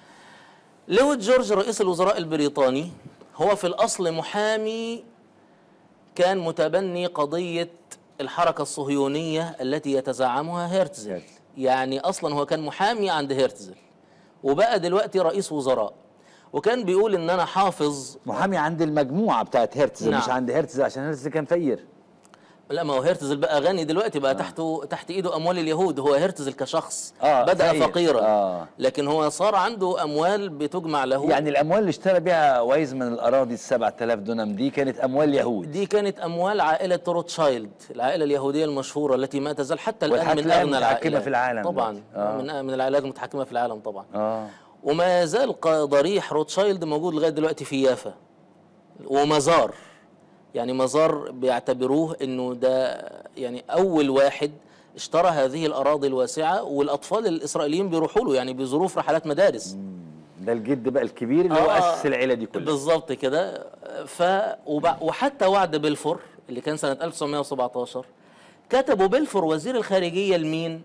لويد جورج رئيس الوزراء البريطاني هو في الأصل محامي كان متبني قضية الحركة الصهيونية التي يتزعمها هيرتزل هيرتزل. يعني أصلا هو كان محامي عند هيرتزل وبقى دلوقتي رئيس وزراء وكان بيقول إن أنا حافظ محامي عند المجموعه بتاعت هرتز نعم. مش عند هرتز عشان هرتز كان فقير لا ما هو هيرتزل بقى غني دلوقتي بقى تحته تحت ايده اموال اليهود هو هيرتزل كشخص آه، بدا فقير. فقيرا آه. لكن هو صار عنده اموال بتجمع له يعني الاموال اللي اشترى بيها وايز من الاراضي ال 7000 دونم دي كانت اموال يهود دي كانت اموال عائله روتشايلد العائله اليهوديه المشهوره التي ما تزال حتى الان من والحتى اغنى متحكمة العائلات في العالم طبعا دلوقتي. آه. من من العائلات المتحكمه في العالم طبعا اه وما يزال ق- ضريح روتشايلد موجود لغايه دلوقتي في يافا ومزار يعني مزار بيعتبروه انه ده يعني اول واحد اشترى هذه الاراضي الواسعه والاطفال الاسرائيليين بيروحوا له يعني بيزوروه في رحلات مدارس ده الجد بقى الكبير اللي هو آه، اسس العيله دي كلها بالظبط كده ف وب- وحتى وعد بلفور اللي كان سنه 1917 كتبوا بلفور وزير الخارجيه لمين؟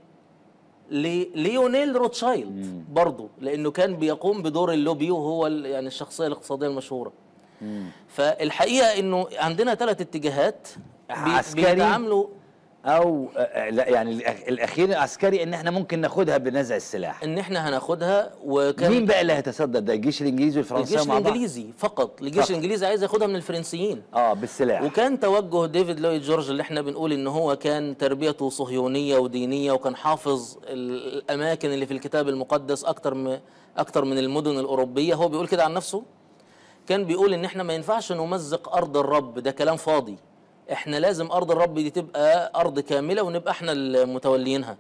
لليونيل روتشايلد برضه لانه كان بيقوم بدور اللوبي وهو ال- يعني الشخصيه الاقتصاديه المشهوره فالحقيقه انه عندنا ثلاث اتجاهات بي- عسكري. بيتعاملوا او آه، لا يعني الأخ- الاخير العسكري ان احنا ممكن ناخدها بنزع السلاح ان احنا هناخدها وكان مين بقى اللي هيتصدى ده الجيش الانجليزي والفرنساوي الجيش مع بعض الانجليزي فقط الجيش فقط. الانجليزي عايز ياخدها من الفرنسيين اه بالسلاح وكان توجه ديفيد لويد جورج اللي احنا بنقول ان هو كان تربيته صهيونيه ودينيه وكان حافظ ال- الاماكن اللي في الكتاب المقدس اكتر من اكتر من المدن الاوروبيه هو بيقول كده عن نفسه كان بيقول ان احنا ما ينفعش نمزق ارض الرب ده كلام فاضي احنا لازم ارض الرب دي تبقى ارض كامله ونبقى احنا المتوليينها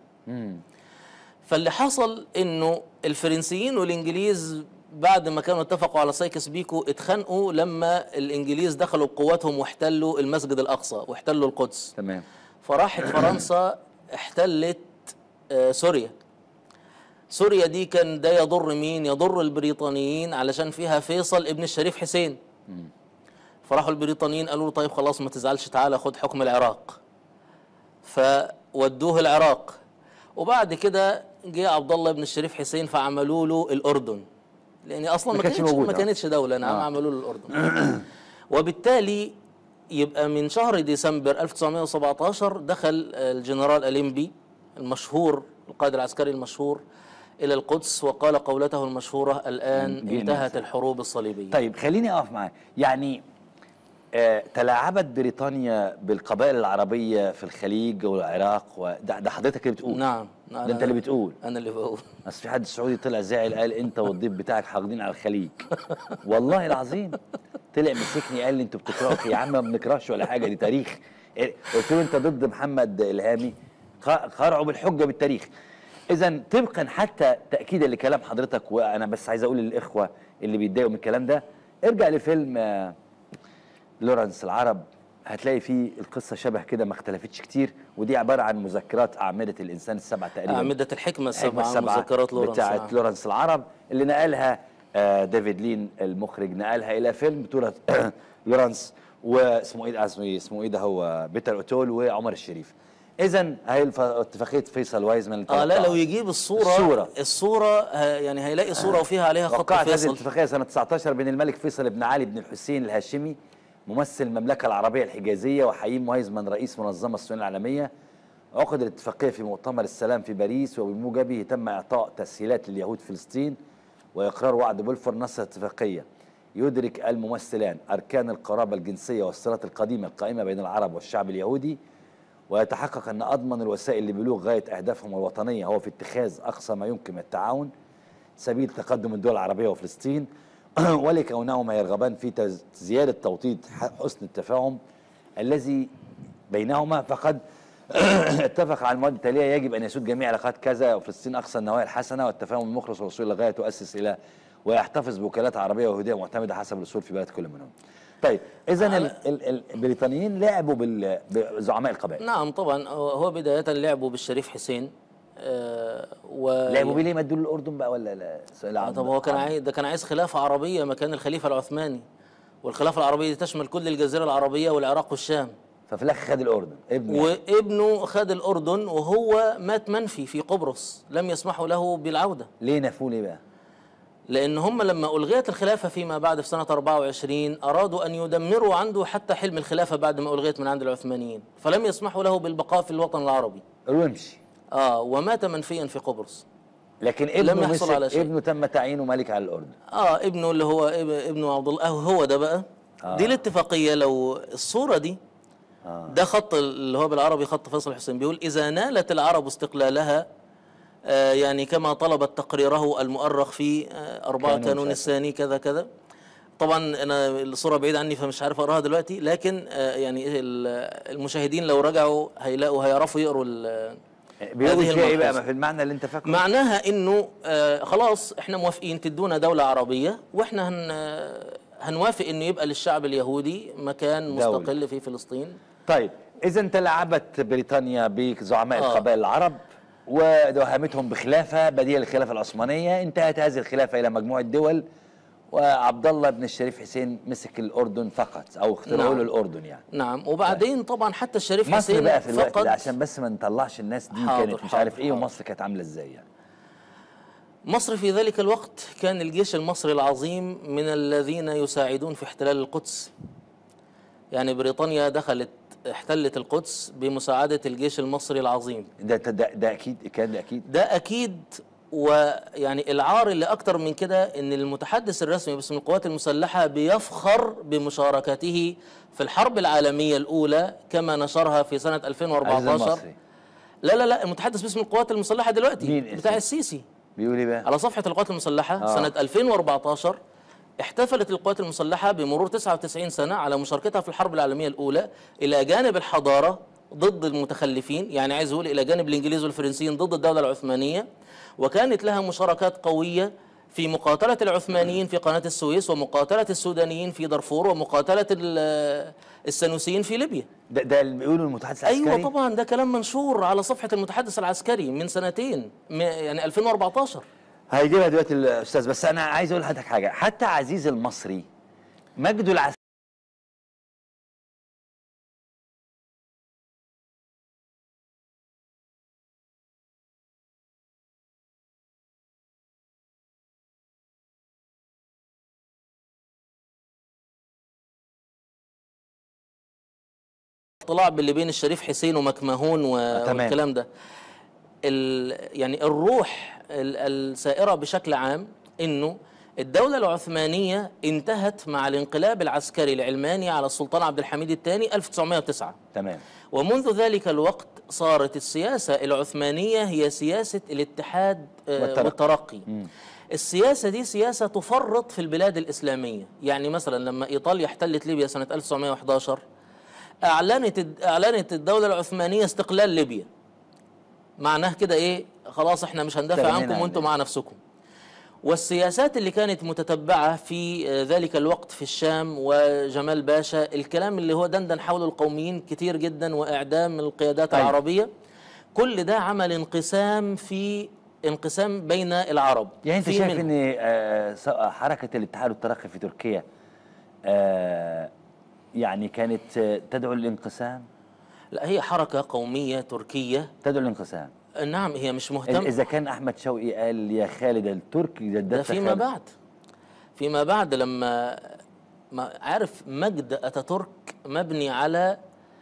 فاللي حصل انه الفرنسيين والانجليز بعد ما كانوا اتفقوا على سايكس بيكو اتخانقوا لما الانجليز دخلوا بقواتهم واحتلوا المسجد الاقصى واحتلوا القدس تمام فراحت فرنسا احتلت آه، سوريا سوريا دي كان ده يضر مين يضر البريطانيين علشان فيها فيصل ابن الشريف حسين فراحوا البريطانيين قالوا له طيب خلاص ما تزعلش تعالى خد حكم العراق فودوه العراق وبعد كده جه عبد الله بن الشريف حسين فعملوا له الاردن لان اصلا ما ما كانتش كانتش موجودة. ما كانتش دوله نعم آه. عملوا له الاردن وبالتالي يبقى من شهر ديسمبر 1917 دخل الجنرال أليمبي المشهور القائد العسكري المشهور إلى القدس وقال قولته المشهورة الآن جينا. انتهت الحروب الصليبية طيب خليني اقف معاه يعني آه تلاعبت بريطانيا بالقبائل العربيه في الخليج والعراق وده ده حضرتك اللي بتقول نعم ده انت اللي بتقول أنا اللي بقول اصل في حد سعودي طلع زعل قال انت والضيف بتاعك حاقدين على الخليج والله العظيم طلع مسكني قال لي انتوا بتكرهوا يا عم ما بنكرهش ولا حاجه دي تاريخ إيه، قلت له انت ضد محمد الهامي خ- خرعوا بالحجه بالتاريخ اذا طبقا حتى تاكيدا لكلام حضرتك وانا بس عايز اقول للاخوه اللي بيتضايقوا من الكلام ده ارجع لفيلم آه، لورنس العرب هتلاقي فيه القصه شبه كده ما اختلفتش كتير ودي عباره عن مذكرات اعمده الانسان السبعه تقريبا أعمدة الحكمة الحكمة السبعة مذكرات لورنس بتاعت آه. لورنس العرب اللي نقلها آه، ديفيد لين المخرج نقلها الى فيلم بطوله لورنس واسمه ايه اسمه ايه اسمه ايه ده هو بيتر اوتول وعمر الشريف اذا هي الف- اتفاقيه فيصل وايزمان اللي اه لا توقعها. لو يجيب الصورة الصورة. الصورة ه- يعني هيلاقي صورة وفيها عليها خط وقعت هذه فيصل الاتفاقيه سنه 19 بين الملك فيصل بن علي بن الحسين الهاشمي ممثل المملكه العربيه الحجازيه وحييم وايزمان رئيس منظمه الصهيونيه العالميه عقد الاتفاقيه في مؤتمر السلام في باريس وبموجبه تم اعطاء تسهيلات لليهود فلسطين واقرار وعد بلفور نص الاتفاقيه يدرك الممثلان اركان القرابه الجنسيه والصلات القديمه القائمه بين العرب والشعب اليهودي ويتحقق ان اضمن الوسائل لبلوغ غايه اهدافهم الوطنيه هو في اتخاذ اقصى ما يمكن من التعاون سبيل تقدم الدول العربيه وفلسطين ولكونهما يرغبان في تز- زياده توطيد ح- حسن التفاهم الذي بينهما فقد اتفق على المواد التاليه يجب ان يسود جميع علاقات كذا وفلسطين اقصى النوايا الحسنه والتفاهم المخلص والوصول لغايه تؤسس الى ويحتفظ بوكالات عربيه ويهوديه معتمده حسب الاصول في بلد كل منهم. طيب اذا ال- ال- البريطانيين لعبوا بال- بزعماء القبائل نعم طبعا هو هو بداية لعبوا بالشريف حسين آه و لعبوا بيه ليه ما ادوا الاردن بقى ولا لا سؤال آه عام طب هو كان عايز ده كان عايز خلافة عربية مكان الخليفة العثماني والخلافة العربية دي تشمل كل الجزيرة العربية والعراق والشام ففي الاخر خد الاردن ابنه يعني. وابنه خد الأردن وهو مات منفي في قبرص لم يسمحوا له بالعودة ليه نفوا ليه بقى؟ لأن هم لما ألغيت الخلافة فيما بعد في سنة 24 أرادوا أن يدمروا عنده حتى حلم الخلافة بعد ما ألغيت من عند العثمانيين فلم يسمحوا له بالبقاء في الوطن العربي قالوا امشي آه ومات منفيا في قبرص لكن ابنه يحصل مسك على شيء. ابنه تم تعيينه ملك على الاردن اه ابنه اللي هو اب- ابنه عبد الله هو ده بقى آه. دي الاتفاقيه لو الصوره دي آه. ده خط اللي هو بالعربي خط فيصل حسين بيقول اذا نالت العرب استقلالها آه يعني كما طلبت تقريره المؤرخ في آه أربعة كانون كانون سافر. الثاني كذا كذا طبعا انا الصوره بعيده عني فمش عارف اقراها دلوقتي لكن آه يعني ال- المشاهدين لو رجعوا هيلاقوا هيعرفوا يقروا ال- بيقول هذه فيها ايه بقى الملحوظة. ما في المعنى اللي انت فاكره معناها انه آه خلاص احنا موافقين تدونا دولة عربية واحنا هن آه، هنوافق انه يبقى للشعب اليهودي مكان دولة. مستقل في فلسطين طيب اذا انت لعبت بريطانيا بزعماء آه. القبائل العرب ووهمتهم بخلافه بديله للخلافه العثمانيه انتهت هذه الخلافه الى مجموعه دول وعبد الله بن الشريف حسين مسك الاردن فقط او اخترعوا نعم. له الاردن يعني نعم وبعدين طبعا حتى الشريف مصر حسين بقى في الوقت فقد ده عشان بس ما نطلعش الناس دي حاضر، كانت مش حاضر، عارف ايه حاضر. ومصر كانت عامله ازاي يعني مصر في ذلك الوقت كان الجيش المصري العظيم من الذين يساعدون في احتلال القدس يعني بريطانيا دخلت احتلت القدس بمساعدة الجيش المصري العظيم ده ده, ده اكيد كان ده اكيد ده اكيد ويعني العار اللي اكتر من كده ان المتحدث الرسمي باسم القوات المسلحه بيفخر بمشاركته في الحرب العالميه الاولى كما نشرها في سنه عزيز 2014 المصري لا لا لا المتحدث باسم القوات المسلحه دلوقتي مين بتاع اسمه؟ السيسي بيقول ايه بقى على صفحه القوات المسلحه آه. آه. سنه 2014 احتفلت القوات المسلحه بمرور 99 سنه على مشاركتها في الحرب العالميه الاولى الى جانب الحضاره ضد المتخلفين يعني عايز اقول الى جانب الانجليز والفرنسيين ضد الدوله العثمانيه وكانت لها مشاركات قويه في مقاتله العثمانيين في قناه السويس ومقاتله السودانيين في دارفور ومقاتله ال- السنوسيين في ليبيا ده ده اللي بيقولوا المتحدث العسكري ايوه طبعا ده كلام منشور على صفحه المتحدث العسكري من سنتين م- يعني 2014 هيجيبها دلوقتي الاستاذ بس انا عايز اقول لحضرتك حاجه حتى عزيز المصري مجده العسكري اطلاع باللي بين الشريف حسين ومكمهون و... تمام. والكلام ده ال... يعني الروح ال... السائرة بشكل عام انه الدولة العثمانية انتهت مع الانقلاب العسكري العلماني على السلطان عبد الحميد الثاني 1909 تمام ومنذ ذلك الوقت صارت السياسة العثمانية هي سياسة الاتحاد آه، والترقي. والترقي السياسة دي سياسة تفرط في البلاد الإسلامية يعني مثلا لما إيطاليا احتلت ليبيا سنة 1911 أعلنت أعلنت الدولة العثمانية استقلال ليبيا معناه كده إيه خلاص إحنا مش هندافع استغنينا عنكم عن وأنتم ليبيا. مع نفسكم والسياسات اللي كانت متتبعة في آه، ذلك الوقت في الشام وجمال باشا الكلام اللي هو دندن حوله القوميين كتير جدا وإعدام القيادات أيوة. العربية كل ده عمل انقسام في انقسام بين العرب يعني انت في شايف منهم- ان آه، س- حركه الاتحاد والترقي في تركيا آه، يعني كانت آه، تدعو للانقسام لا هي حركة قومية تركية تدعو للانقسام نعم هي مش إذ- مهتم اذا كان احمد شوقي قال يا خالد التركي ده جددت فيما خالد. بعد فيما بعد لما ما عارف مجد اتاتورك مبني على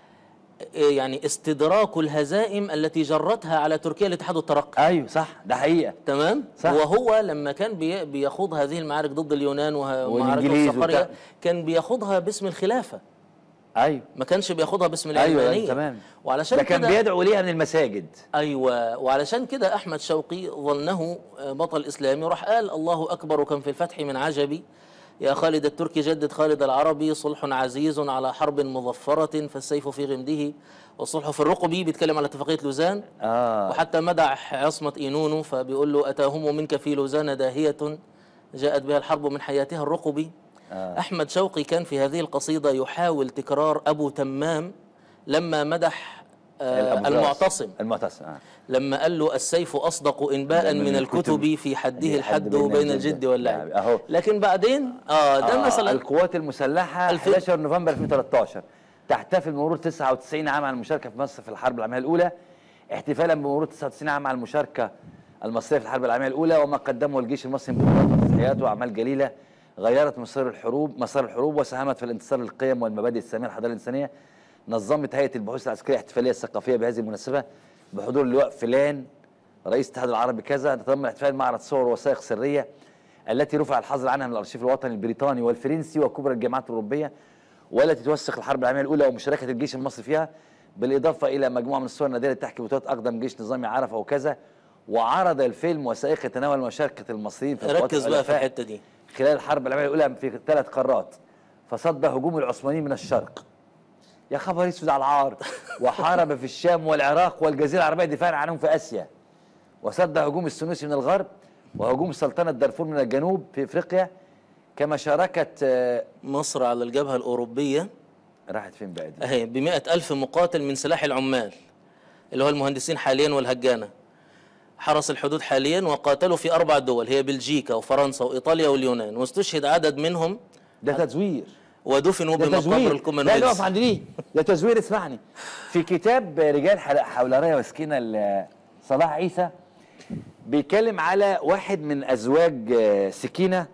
إيه يعني استدراك الهزائم التي جرتها على تركيا الاتحاد والترقي ايوه صح ده حقيقه تمام صح. وهو لما كان بي- بيخوض هذه المعارك ضد اليونان وه- ومعارك والإنجليز الصقرية وبتاع. كان بيخوضها باسم الخلافة ايوه ما كانش بياخدها باسم ايوه العلمانية تمام وعلشان ده كان كده بيدعو ليها من المساجد ايوه وعلشان كده احمد شوقي ظنه بطل اسلامي وراح قال الله اكبر وكم في الفتح من عجبي يا خالد التركي جدد خالد العربي صلح عزيز على حرب مظفرة فالسيف في غمده والصلح في الرقبي بيتكلم على اتفاقية لوزان اه وحتى مدح عصمة إينونو فبيقول له أتاهم منك في لوزان داهية جاءت بها الحرب من حياتها الرقبي آه. أحمد شوقي كان في هذه القصيدة يحاول تكرار أبو تمام لما مدح آه الأبو المعتصم المعتصم آه. لما قال له السيف أصدق إنباء من من الكتب الكتب في حده الحد بين الجد واللعب أهو. لكن بعدين اه ده آه مثلا القوات المسلحة الف- 11 نوفمبر 2013 تحتفل بمرور 99 عام على المشاركة في مصر في الحرب العالمية الأولى احتفالا بمرور 99 عام على المشاركة المصرية في الحرب العالمية الأولى وما قدمه الجيش المصري من بطولات وتضحيات وأعمال جليلة غيرت مسار الحروب مسار الحروب وساهمت في الانتصار للقيم والمبادئ السامية للحضارة الإنسانية نظمت هيئة البحوث العسكرية الاحتفالية الثقافية بهذه المناسبة بحضور اللواء فلان رئيس الاتحاد العربي كذا تضمن احتفال معرض صور ووثائق سرية التي رفع الحظر عنها من الارشيف الوطني البريطاني والفرنسي وكبرى الجامعات الاوروبيه والتي توثق الحرب العالميه الاولى ومشاركه الجيش المصري فيها بالاضافه الى مجموعه من الصور النادره تحكي بطولات اقدم جيش نظامي عرفه وكذا وعرض الفيلم وثائقي يتناول مشاركه المصريين في القوات ركز بقى في الحلفاء الحتة دي خلال الحرب العالميه الاولى في ثلاث قارات فصد هجوم العثمانيين من الشرق يا خبر اسود على العار وحارب في الشام والعراق والجزيره العربيه دفاعا عنهم في اسيا وصد هجوم السنوسي من الغرب وهجوم سلطنه دارفور من الجنوب في افريقيا كما شاركت آه، مصر على الجبهة الأوروبية راحت فين بقى دي؟ أهي بمئة ألف مقاتل من سلاح العمال اللي هو المهندسين حاليا والهجانة حرس الحدود حاليا وقاتلوا في أربع دول هي بلجيكا وفرنسا وإيطاليا واليونان واستشهد عدد منهم ده تزوير ودفنوا ده بمقابر تزوير لا لا الكومنولث اقف عند دي ده تزوير اسمعني في كتاب رجال حل- حولارية وسكينة ل- صلاح عيسى بيتكلم على واحد من ازواج آه، سكينه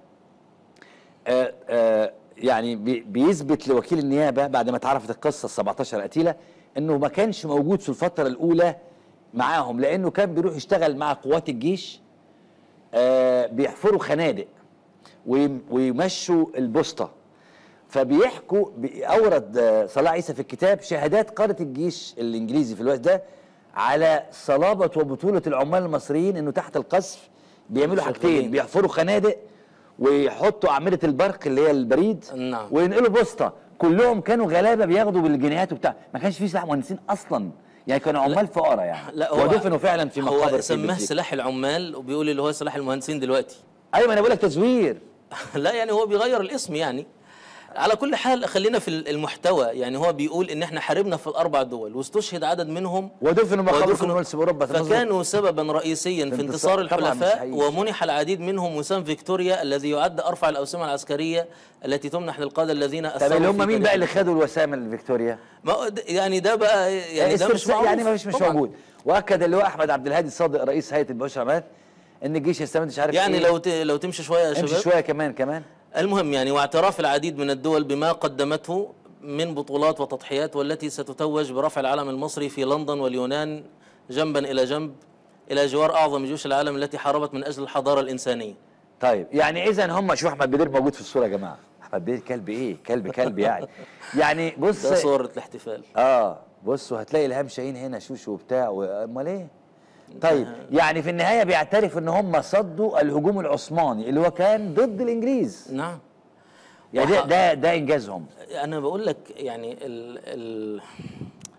آه، آه، يعني بي- بيثبت لوكيل النيابه بعد ما اتعرفت القصه ال 17 قتيله انه ما كانش موجود في الفتره الاولى معاهم لانه كان بيروح يشتغل مع قوات الجيش آه، بيحفروا خنادق ويم- ويمشوا البوسطه فبيحكوا بي- اورد آه، صلاح عيسى في الكتاب شهادات قاده الجيش الانجليزي في الوقت ده على صلابه وبطوله العمال المصريين انه تحت القصف بيعملوا حاجتين شغالين. بيحفروا خنادق ويحطوا اعمده البرق اللي هي البريد نعم. وينقلوا بوسطه كلهم كانوا غلابه بياخدوا بالجنيهات وبتاع ما كانش في سلاح مهندسين اصلا يعني كانوا عمال فقراء يعني لا هو ودفنوا فعلا في مقابر هو في سماه بلجيكا. سلاح العمال وبيقول اللي هو سلاح المهندسين دلوقتي ايوه ما انا بقول لك تزوير لا يعني هو بيغير الاسم يعني على كل حال خلينا في المحتوى يعني هو بيقول ان احنا حاربنا في الاربع دول واستشهد عدد منهم ودفنوا مقابر ودفنوا- كومنولث باوروبا فكانوا سببا رئيسيا في في انتصار انتصار- طبعاً مش الحلفاء حقيقي. ومنح العديد منهم وسام فيكتوريا الذي يعد ارفع الاوسمه العسكريه التي تمنح للقاده الذين طب اثروا اللي هم في مين بقى اللي تاريخ- خدوا الوسام الفيكتوريا؟ ما هو ده- يعني ده بقى يعني ده مش استرسال معروف يعني ما فيش مش طبعاً. موجود واكد اللواء احمد عبد الهادي الصادق رئيس هيئه البحوث والعمليات ان الجيش يستمد مش عارف يعني إيه. لو ت... لو تمشي شويه يا امشي شباب شويه كمان كمان المهم يعني واعتراف العديد من الدول بما قدمته من بطولات وتضحيات والتي ستتوج برفع العلم المصري في لندن واليونان جنبا الى جنب الى جوار اعظم جيوش العالم التي حاربت من اجل الحضاره الانسانيه. طيب يعني اذا هم شوف احمد بدير موجود في الصوره يا جماعه احمد بدير كلب ايه كلب كلب يعني يعني بص ده صورة الاحتفال. اه بصوا هتلاقي الهام شاهين هنا شوشو وبتاع و- امال ايه طيب يعني في النهايه بيعترف ان هم صدوا الهجوم العثماني اللي هو كان ضد الانجليز نعم. يعني ده وح- ده, ده انجازهم انا بقول لك يعني ال ال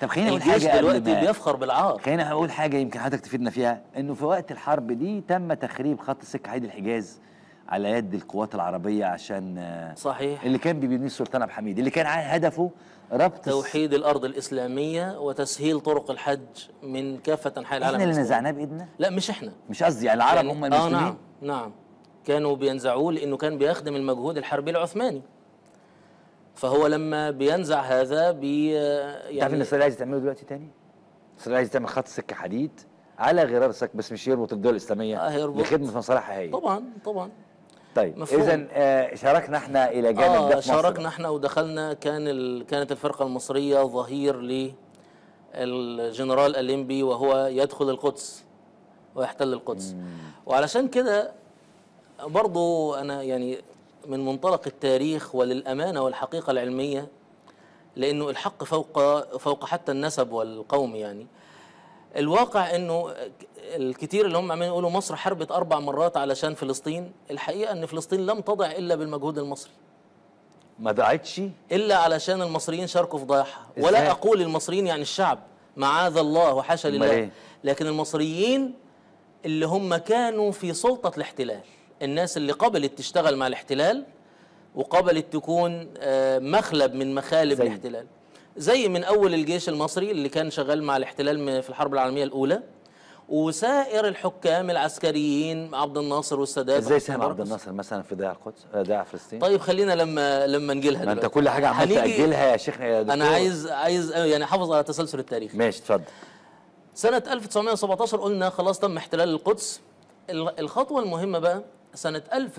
طب خليني أقول الجيش حاجة قبل دلوقتي ما- بيفخر بالعار خلينا اقول حاجه يمكن حضرتك تفيدنا فيها انه في وقت الحرب دي تم تخريب خط السكه حديد الحجاز على يد القوات العربيه عشان آه، صحيح اللي كان بيبنيه السلطان عبد الحميد اللي كان ع- هدفه ربط الس- توحيد الارض الاسلاميه وتسهيل طرق الحج من كافه انحاء العالم احنا اللي الإسلامي. نزعناه بايدنا لا مش احنا مش قصدي يعني العرب يعني- هم اه المسلمين نعم نعم كانوا بينزعوه لانه كان بيخدم المجهود الحربي العثماني فهو لما بينزع هذا بي انت عارف ان يعني اسرائيل عايزه تعمله دلوقتي تاني؟ اسرائيل عايزه تعمل خط سكه حديد على غرار السكه بس مش يربط الدول الاسلاميه آه، هيربط. لخدمه مصالحها هي طبعا طبعا طيب مفهوم. اذا آه شاركنا احنا الى جانب ده اه في مصر شاركنا احنا ودخلنا كان ال... كانت الفرقه المصريه ظهير للجنرال الليمبي وهو يدخل القدس ويحتل القدس وعلشان كده برضو انا يعني من منطلق التاريخ وللامانه والحقيقه العلميه لانه الحق فوق فوق حتى النسب والقوم يعني الواقع انه الكتير اللي هم عمالين يقولوا مصر حربت اربع مرات علشان فلسطين الحقيقه ان فلسطين لم تضع الا بالمجهود المصري ما ضاعتش الا علشان المصريين شاركوا في ضياعها إزاي؟ ولا اقول المصريين يعني الشعب معاذ الله وحاشا أمال لله إيه؟ لكن المصريين اللي هم كانوا في سلطه الاحتلال الناس اللي قبلت تشتغل مع الاحتلال وقبلت تكون آه، مخلب من مخالب زي؟ الاحتلال زي من اول الجيش المصري اللي كان شغال مع الاحتلال م- في الحرب العالميه الاولى وسائر الحكام العسكريين عبد الناصر والسادات ازاي وحسني ساهم عبد مبارك. الناصر مثلا في ضياع القدس آه، ضياع فلسطين طيب خلينا لما لما نجيلها ما انت دلوقتي. كل حاجه عمال هنيجي- تاجلها يا شيخنا يا دكتور انا عايز عايز يعني احافظ على تسلسل التاريخ ماشي اتفضل سنه 1917 قلنا خلاص تم احتلال القدس ال- الخطوه المهمه بقى سنه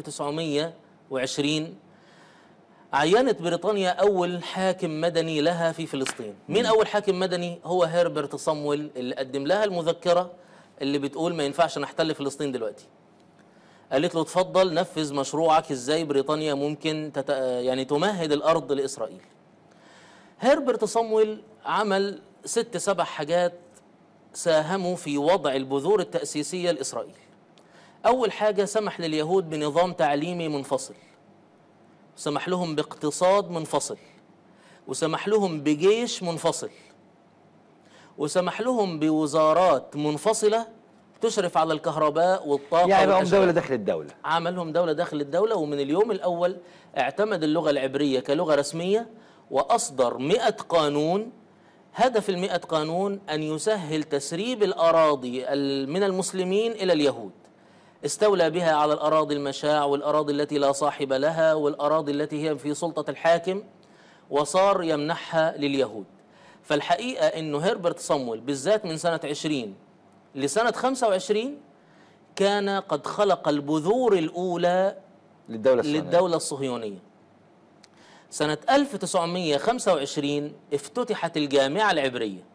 1920 عينت بريطانيا اول حاكم مدني لها في فلسطين مين اول حاكم مدني هو هيربرت صامويل اللي قدم لها المذكره اللي بتقول ما ينفعش نحتل فلسطين دلوقتي قالت له اتفضل نفذ مشروعك ازاي بريطانيا ممكن تت... يعني تمهد الارض لاسرائيل هربرت صامويل عمل ست سبع حاجات ساهموا في وضع البذور التأسيسية لإسرائيل أول حاجة سمح لليهود بنظام تعليمي منفصل سمح لهم باقتصاد منفصل وسمح لهم بجيش منفصل وسمح لهم بوزارات منفصلة تشرف على الكهرباء والطاقة يعني بقوا والأشغال. دوله داخل الدوله عملهم دولة داخل الدولة ومن اليوم الأول اعتمد اللغة العبرية كلغة رسمية وأصدر مئة قانون هدف المئة قانون أن يسهل تسريب الأراضي ال- من المسلمين إلى اليهود استولى بها على الأراضي المشاع والأراضي التي لا صاحب لها والأراضي التي هي في سلطة الحاكم وصار يمنحها لليهود فالحقيقة أنه هربرت صمويل بالذات من سنة 20 لسنة 25 كان قد خلق البذور الأولى للدوله الصهيونيه للدولة الصهيونية سنة 1925 افتتحت الجامعة العبرية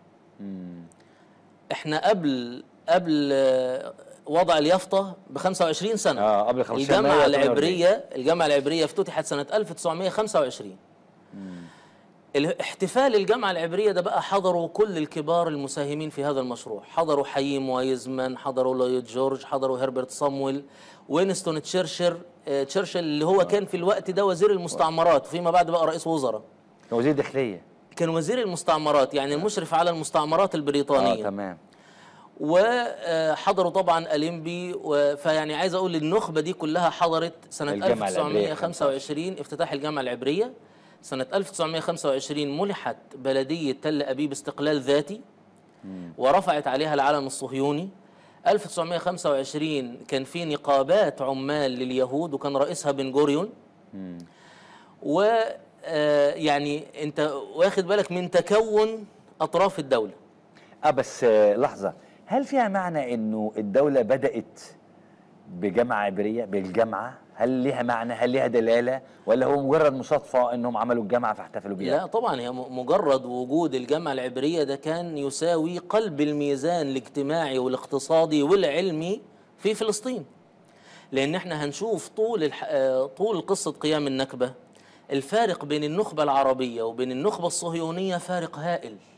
احنا قبل قبل آه، وضع اليافطة ب 25 سنة اه قبل 15 الجامعة مايو 48. العبرية الجامعة العبرية افتتحت سنة 1925 الاحتفال الجامعة العبرية ده بقى حضروا كل الكبار المساهمين في هذا المشروع حضروا حييم وايزمان حضروا لويد جورج حضروا هربرت صامويل وينستون تشرشر آه، تشرشل اللي هو كان في الوقت ده وزير المستعمرات وفيما بعد بقى رئيس وزراء كان وزير داخليه كان وزير المستعمرات يعني المشرف على المستعمرات اه البريطانية تمام وحضروا طبعا أليمبي و- فيعني عايز اقول النخبه دي كلها حضرت سنه الجامعة العبرية 1925 افتتاح الجامعه العبريه سنه 1925 منحت بلديه تل ابيب استقلال ذاتي ورفعت عليها العلم الصهيوني 1925 كان في نقابات عمال لليهود وكان رئيسها بن جوريون و آه، يعني انت واخد بالك من تكون اطراف الدوله اه بس آه لحظه هل فيها معنى انه الدوله بدات بجامعه عبريه بالجامعه هل ليها معنى هل ليها دلاله ولا هو مجرد مصادفه انهم عملوا الجامعه فاحتفلوا بيها لا طبعا هي م- مجرد وجود الجامعة العبرية ده كان يساوي قلب الميزان الاجتماعي والاقتصادي والعلمي في فلسطين لأن احنا هنشوف طول الح... آه، طول قصة قيام النكبة الفارق بين النخبة العربية وبين النخبة الصهيونية فارق هائل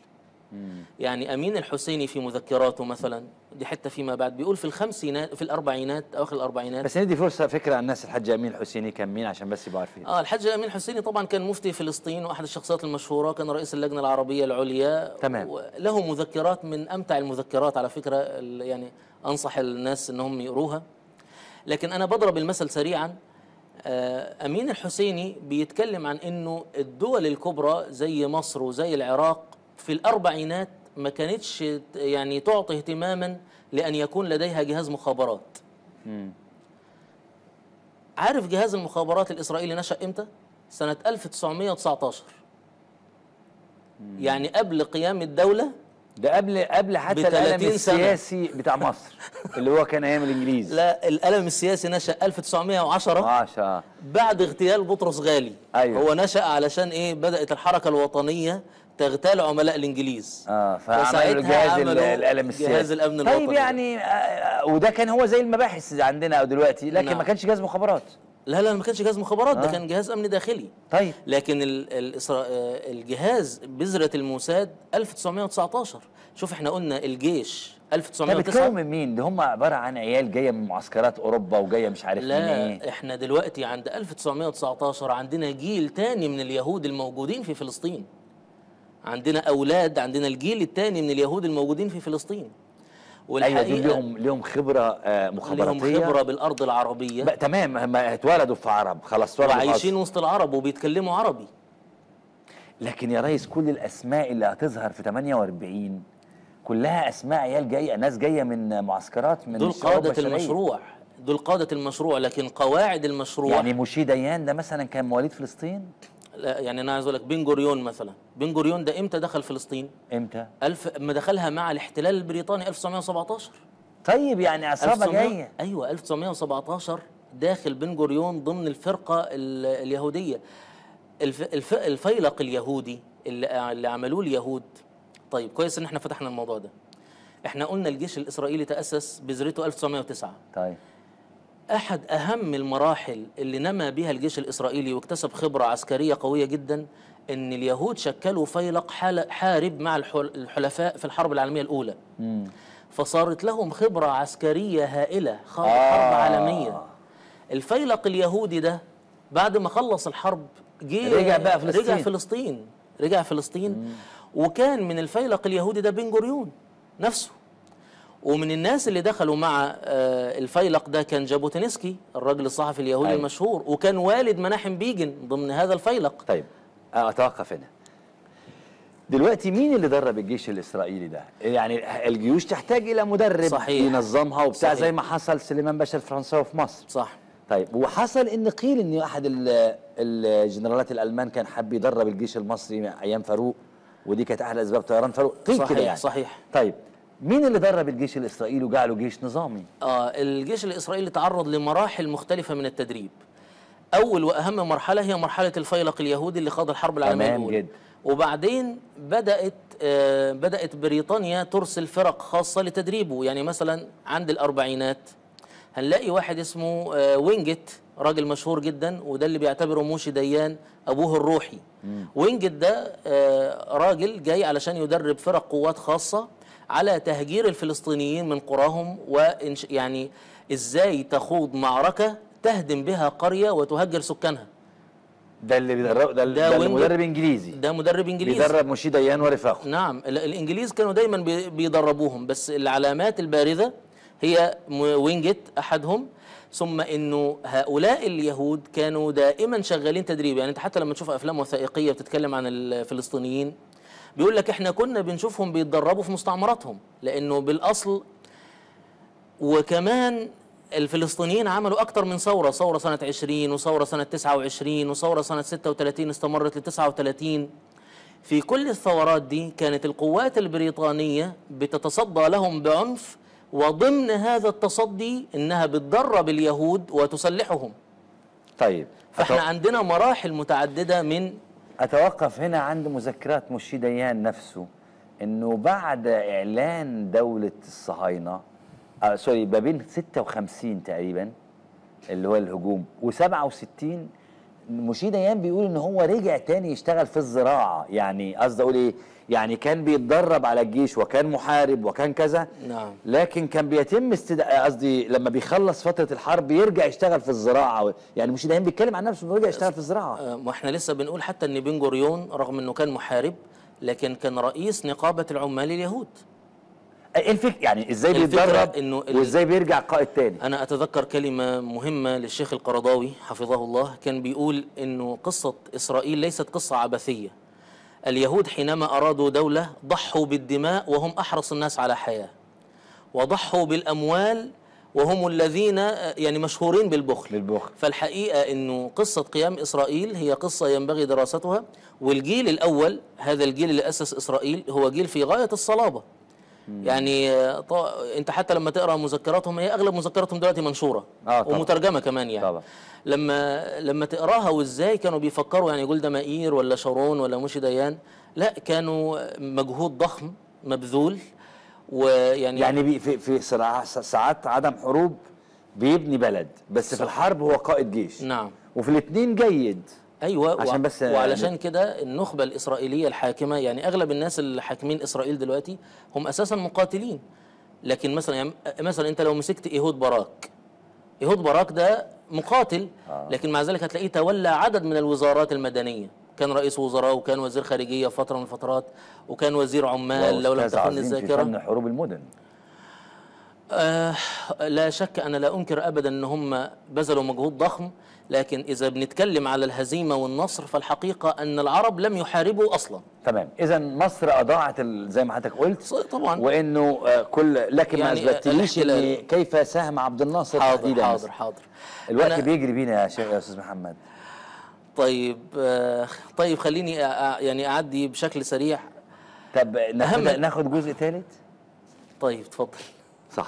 يعني أمين الحسيني في مذكراته مثلا دي حتى فيما بعد بيقول في الخمسينات في الأربعينات أواخر الأربعينات بس ندي فرصه فكره عن الناس الحاج امين الحسيني كان مين عشان بس يبقوا عارفين اه الحاج امين الحسيني طبعا كان مفتي فلسطين واحد الشخصيات المشهوره كان رئيس اللجنه العربيه العليا تمام. له مذكرات من امتع المذكرات على فكره ال- يعني انصح الناس انهم يقروها لكن انا بضرب المثل سريعا آه، امين الحسيني بيتكلم عن انه الدول الكبرى زي مصر وزي العراق في الاربعينات ما كانتش ت- يعني تعطي اهتماما لان يكون لديها جهاز مخابرات عارف جهاز المخابرات الإسرائيلي نشأ إمتى؟ سنة 1919 يعني قبل قيام الدولة ده قبل قبل حتى ب القلم 30 سنة. السياسي بتاع مصر اللي هو كان ايام الانجليز لا القلم السياسي نشأ 1910 عاشا بعد اغتيال بطرس غالي أيوة. هو نشأ علشان إيه بدأت الحركة الوطنية تغتال عملاء الإنجليز اه فعملوا فساعتها الجهاز ال- عملوا القلم السياسي جهاز الأمن طيب الوطني. يعني آه، وده كان هو زي المباحث عندنا دلوقتي لكن نعم. ما كانش جهاز مخابرات لا لا ما كانش جهاز مخابرات ده آه. كان جهاز أمن داخلي طيب لكن ال- الإسرا... آه، الجهاز بذرة الموساد 1919 شوف احنا قلنا الجيش ده 1909 بتكون من مين؟ ده هم عباره عن عيال جايه من معسكرات اوروبا وجايه مش عارف من لا ايه احنا دلوقتي عند 1919 عندنا جيل تاني من اليهود الموجودين في فلسطين عندنا اولاد عندنا الجيل التاني من اليهود الموجودين في فلسطين ايوه دول لهم لهم خبره آه لهم مخابراتيه خبره بالارض العربيه بقى تمام هم اتولدوا في عرب خلاص اتولدوا في وعايشين مصر. وسط العرب وبيتكلموا عربي لكن يا ريس كل الاسماء اللي هتظهر في 48 كلها اسماء عيال جايه ناس جايه من معسكرات من دول الشعوب قاده البشرية. المشروع دول قاده المشروع لكن قواعد المشروع يعني موشي ديان ده مثلا كان مواليد فلسطين لا يعني انا عايز اقول لك بن جوريون مثلا بن جوريون ده امتى دخل فلسطين امتى؟ ألف ما دخلها مع الاحتلال البريطاني 1917 طيب يعني عصابه 1900 جايه ايوه 1917 داخل بن جوريون ضمن الفرقه ال- اليهوديه الف الف الفيلق اليهودي اللي, اللي عملوه اليهود طيب كويس ان احنا فتحنا الموضوع ده احنا قلنا الجيش الاسرائيلي تاسس بذرته 1909 طيب احد اهم المراحل اللي نما بها الجيش الاسرائيلي واكتسب خبره عسكريه قويه جدا ان اليهود شكلوا فيلق حال- حارب مع الحل- الحلفاء في الحرب العالميه الاولى مم. فصارت لهم خبرة عسكرية هائلة خاض آه. حرب عالمية الفيلق اليهودي ده بعد ما خلص الحرب جه رجع بقى فلسطين. رجع فلسطين رجع فلسطين وكان من الفيلق اليهودي ده بن جوريون نفسه ومن الناس اللي دخلوا مع آه، الفيلق ده كان جابوتينسكي الراجل الصحفي اليهودي أيوة. المشهور وكان والد مناحم بيجن ضمن هذا الفيلق طيب آه، اتوقف هنا دلوقتي مين اللي درب الجيش الاسرائيلي ده؟ يعني الجيوش تحتاج الى مدرب صحيح. ينظمها وبتاع صحيح. زي ما حصل سليمان باشا الفرنساوي في مصر صح طيب وحصل ان قيل ان احد ال- الجنرالات الالمان كان حب يدرب الجيش المصري ايام فاروق ودي كانت احد اسباب طيران فاروق قيل صحيح كده يعني صحيح طيب مين اللي درب الجيش الاسرائيلي وجعله جيش نظامي؟ آه الجيش الإسرائيلي تعرض لمراحل مختلفة من التدريب أول وأهم مرحلة هي مرحلة الفيلق اليهودي اللي خاض الحرب العالمية تمام الأولى جدا. وبعدين بدأت آه بدأت بريطانيا ترسل فرق خاصة لتدريبه يعني مثلا عند الأربعينات هنلاقي واحد اسمه آه وينجت راجل مشهور جدا وده اللي بيعتبره موشي ديان أبوه الروحي وينجت ده آه راجل جاي علشان يدرب فرق قوات خاصة على تهجير الفلسطينيين من قراهم وإنش يعني ازاي تخوض معركة تهدم بها قرية وتهجر سكانها ده اللي بيدرب ده, ده ده, ده وينج- مدرب انجليزي ده مدرب انجليزي بيدرب مشي ديان ورفاقه نعم ال- الانجليز كانوا دايما بي- بيدربوهم بس العلامات البارزه هي م- وينجت احدهم ثم انه هؤلاء اليهود كانوا دائما شغالين تدريب يعني انت حتى لما تشوف افلام وثائقيه بتتكلم عن الفلسطينيين بيقول لك احنا كنا بنشوفهم بيتدربوا في مستعمراتهم لانه بالاصل وكمان الفلسطينيين عملوا أكتر من ثورة ثورة سنة 20 وثورة سنة 29 وثورة سنة 36 استمرت ل 39 في كل الثورات دي كانت القوات البريطانية بتتصدى لهم بعنف وضمن هذا التصدي إنها بتدرب اليهود وتسلحهم طيب فاحنا أتو- عندنا مراحل متعددة من اتوقف هنا عند مذكرات مشي ديان نفسه انه بعد اعلان دوله الصهاينه آه سوري ما بين 56 تقريبا اللي هو الهجوم و67 مشيد ايام بيقول ان هو رجع تاني يشتغل في الزراعه يعني قصدي اقول ايه يعني كان بيتدرب على الجيش وكان محارب وكان كذا نعم. لكن كان بيتم استدعاء قصدي لما بيخلص فتره الحرب يرجع يشتغل في الزراعه يعني مشيد ايام بيتكلم عن نفسه انه رجع يشتغل في الزراعه آه، واحنا لسه بنقول حتى ان بن جوريون رغم انه كان محارب لكن كان رئيس نقابة العمال اليهود ايه الفكره يعني ازاي الفكرة بيتدرب إنه ال- وازاي بيرجع قائد تاني أنا أتذكر كلمة مهمة للشيخ القرضاوي حفظه الله كان بيقول إنه قصة إسرائيل ليست قصة عبثية اليهود حينما أرادوا دولة ضحوا بالدماء وهم أحرص الناس على حياة وضحوا بالأموال وهم الذين آه، يعني مشهورين بالبخل بالبخل. فالحقيقة أنه قصة قيام إسرائيل هي قصة ينبغي دراستها والجيل الأول هذا الجيل اللي أسس إسرائيل هو جيل في غاية الصلابة يعني آه، ط- انت حتى لما تقرا مذكراتهم هي اغلب مذكراتهم دلوقتي منشوره آه، طبعا. ومترجمه كمان يعني طبعا. لما لما تقراها وازاي كانوا بيفكروا يعني جولدا مائير ولا شارون ولا موشي ديان لا كانوا مجهود ضخم مبذول ويعني يعني بي في في صراع- ساعات عدم حروب بيبني بلد بس في الحرب هو قائد جيش نعم وفي الاثنين جيد ايوه عشان وع- بس- وعلشان كده النخبه الاسرائيليه الحاكمه يعني اغلب الناس اللي حاكمين اسرائيل دلوقتي هم اساسا مقاتلين لكن مثلا يعني مثلا انت لو مسكت ايهود باراك ايهود باراك ده مقاتل لكن مع ذلك هتلاقيه تولى عدد من الوزارات المدنيه كان رئيس وزراء وكان وزير خارجيه في فتره من الفترات وكان وزير عمال لو لم وأستاذ تخن عظيم في الذاكره فن حروب المدن آه لا شك أنا لا أنكر أبدا أن هم بذلوا مجهود ضخم لكن إذا بنتكلم على الهزيمة والنصر فالحقيقة أن العرب لم يحاربوا أصلا تمام اذا مصر اضاعت ال- زي ما حضرتك قلت ص- طبعا وانه آه، كل لكن ما يعني، آه، اثبتليش ان الاحتلال. كيف ساهم عبد الناصر حاضر تحديدا حاضر مثلاً. حاضر الوقت أنا- بيجري بينا يا شيخ يا استاذ محمد طيب آه طيب خليني أ- أ- يعني أعدي بشكل سريع طب ناخد أهم- ناخد جزء ثالث طيب تفضل صح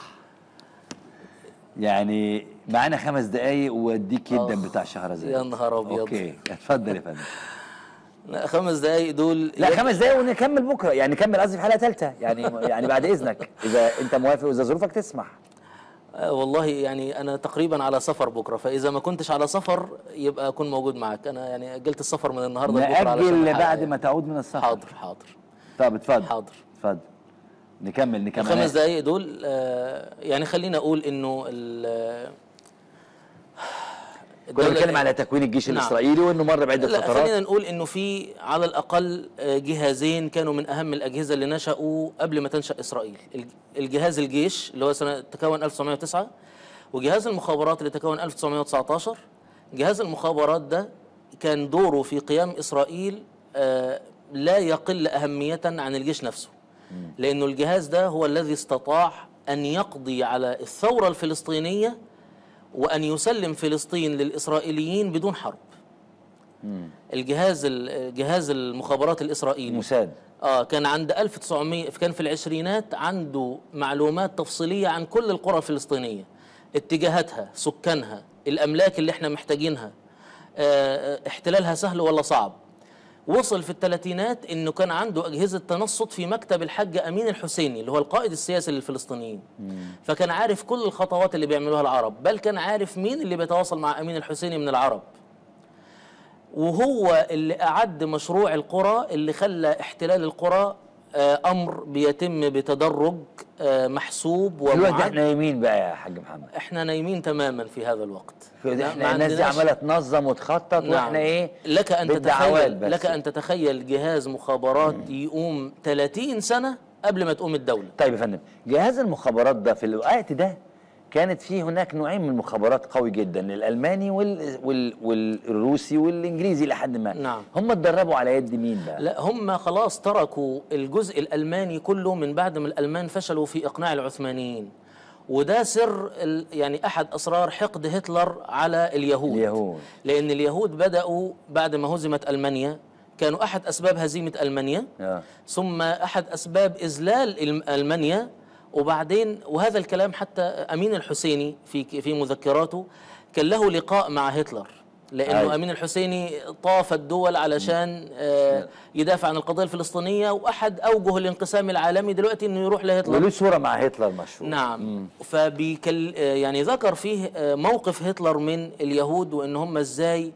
يعني معانا خمس دقايق واديك جدا آخ، بتاع شهرزاد يا نهار أبيض. اوكي اتفضل يا فندم لا، خمس دقايق دول لا خمس دقايق ونكمل بكره يعني نكمل قصدي في حلقه ثالثه يعني يعني بعد اذنك اذا انت موافق واذا ظروفك تسمح آه، والله يعني أنا تقريبا على سفر بكرة فإذا ما كنتش على سفر يبقى أكون موجود معك أنا يعني أجلت السفر من النهاردة لبكرة علشان نأجل الحلقة بعد يعني. ما تعود من السفر حاضر حاضر طب اتفضل حاضر اتفضل نكمل نكمل الخمس دقايق دول آه، يعني خلينا اقول انه ال- كنا الدولة- بنتكلم على تكوين الجيش نعم. الاسرائيلي وانه مر بعده لا خلينا فترات نقول انه في على الاقل آه، جهازين كانوا من اهم الاجهزه اللي نشأوا قبل ما تنشأ اسرائيل الج- الجهاز الجيش اللي هو سنه تكون 1909 وجهاز المخابرات اللي تكون 1919 جهاز المخابرات ده كان دوره في قيام اسرائيل آه، لا يقل اهميه عن الجيش نفسه لانه الجهاز ده هو الذي استطاع ان يقضي على الثوره الفلسطينيه وان يسلم فلسطين للاسرائيليين بدون حرب الجهاز ال- جهاز المخابرات الاسرائيلي موساد اه كان عند 1900 كان في العشرينات عنده معلومات تفصيليه عن كل القرى الفلسطينيه اتجاهاتها سكانها الاملاك اللي احنا محتاجينها آه احتلالها سهل ولا صعب وصل في الثلاثينات انه كان عنده اجهزه تنصت في مكتب الحاج امين الحسيني اللي هو القائد السياسي للفلسطينيين فكان عارف كل الخطوات اللي بيعملوها العرب بل كان عارف مين اللي بيتواصل مع امين الحسيني من العرب وهو اللي أعد مشروع القرى اللي خلى احتلال القرى آه، أمر بيتم بتدرج آه، محسوب دلوقتي ومعد احنا يمين بقى يا حاج محمد احنا نايمين تماما في هذا الوقت في- ما احنا الناس دي عندناش- عماله تنظم وتخطط واحنا ايه لك ان بالدعوات تتخيل بس. لك ان تتخيل جهاز مخابرات يقوم 30 سنه قبل ما تقوم الدوله طيب يا فندم جهاز المخابرات ده في الوقت ده كانت فيه هناك نوعين من المخابرات قوي جدا الالماني وال... وال... والروسي والانجليزي لحد ما نعم. هم اتدربوا على يد مين بقى لا هم خلاص تركوا الجزء الألماني كله من بعد ما الألمان فشلوا في إقناع العثمانيين وده سر ال- يعني أحد أسرار حقد هتلر على اليهود اليهود. لأن اليهود بدأوا بعد ما هزمت ألمانيا كانوا أحد أسباب هزيمة ألمانيا آه. ثم أحد أسباب إذلال الم- ألمانيا وبعدين وهذا الكلام حتى أمين الحسيني في في مذكراته كان له لقاء مع هتلر لأنه أيوة. أمين الحسيني طاف الدول علشان آه، يدافع عن القضية الفلسطينية وأحد أوجه الانقسام العالمي دلوقتي أنه يروح لهتلر وله صوره مع هتلر مشهور نعم فبيكل آه، يعني ذكر فيه آه، موقف هتلر من اليهود وان هم ازاي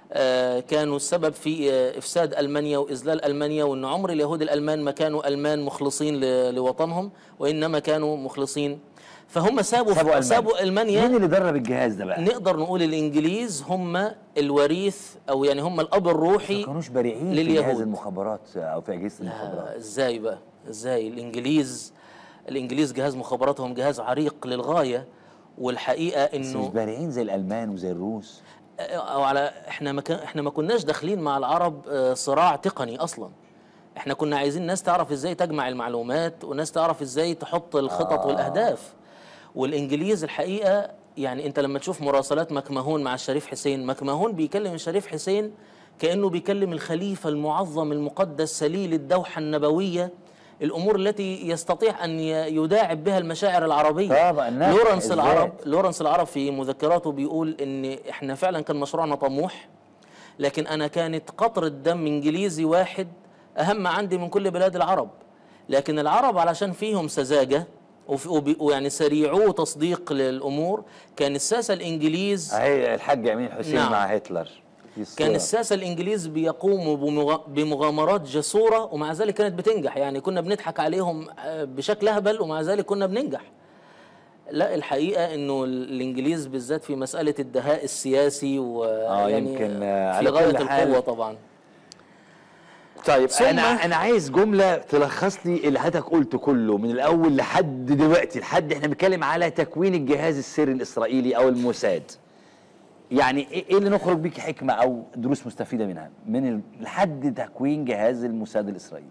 آه، كانوا السبب في آه، افساد المانيا واذلال المانيا وان عمر اليهود الالمان ما كانوا المان مخلصين ل- لوطنهم وانما كانوا مخلصين فهم سابوا سابوا ألمانيا. سابوا المانيا مين اللي درب الجهاز ده بقى؟ نقدر نقول الانجليز هم الوريث او يعني هم الاب الروحي ما كانوش بارعين في لليهود. جهاز المخابرات او في اجهزه المخابرات آه، ازاي بقى ازاي الانجليز الانجليز جهاز مخابراتهم جهاز عريق للغايه والحقيقه بس مش انه بارعين زي الالمان وزي الروس او على احنا ما كان احنا ما كناش داخلين مع العرب آه، صراع تقني اصلا احنا كنا عايزين ناس تعرف ازاي تجمع المعلومات وناس تعرف ازاي تحط الخطط آه. والاهداف والانجليز الحقيقه يعني انت لما تشوف مراسلات مكمهون مع الشريف حسين مكمهون بيكلم الشريف حسين كانه بيكلم الخليفه المعظم المقدس سليل الدوحه النبويه الامور التي يستطيع ان ي- يداعب بها المشاعر العربيه طبعا، نفع لورنس الذات. العرب لورنس العرب في مذكراته بيقول ان احنا فعلا كان مشروعنا طموح لكن انا كانت قطره دم انجليزي واحد اهم عندي من كل بلاد العرب لكن العرب علشان فيهم سذاجه وف- وبي- ويعني سريعو تصديق للامور كان الساسه الانجليز اهي الحاج امين حسين نعم. مع هتلر دي الصورة. كان الساسه الانجليز بيقوموا بمغ- بمغامرات جسوره ومع ذلك كانت بتنجح يعني كنا بنضحك عليهم آه، بشكل اهبل ومع ذلك كنا بننجح لا الحقيقه انه الانجليز بالذات في مساله الدهاء السياسي ويعني يمكن، آه، في على غايه كل حال القوه طبعا طيب ثم- انا انا عايز جمله تلخص لي اللي حضرتك قلته كله من الاول لحد دلوقتي لحد احنا بنتكلم على تكوين الجهاز السري الاسرائيلي او الموساد يعني ايه إيه اللي نخرج بيك حكمه او دروس مستفيده منها من ال- لحد تكوين جهاز الموساد الاسرائيلي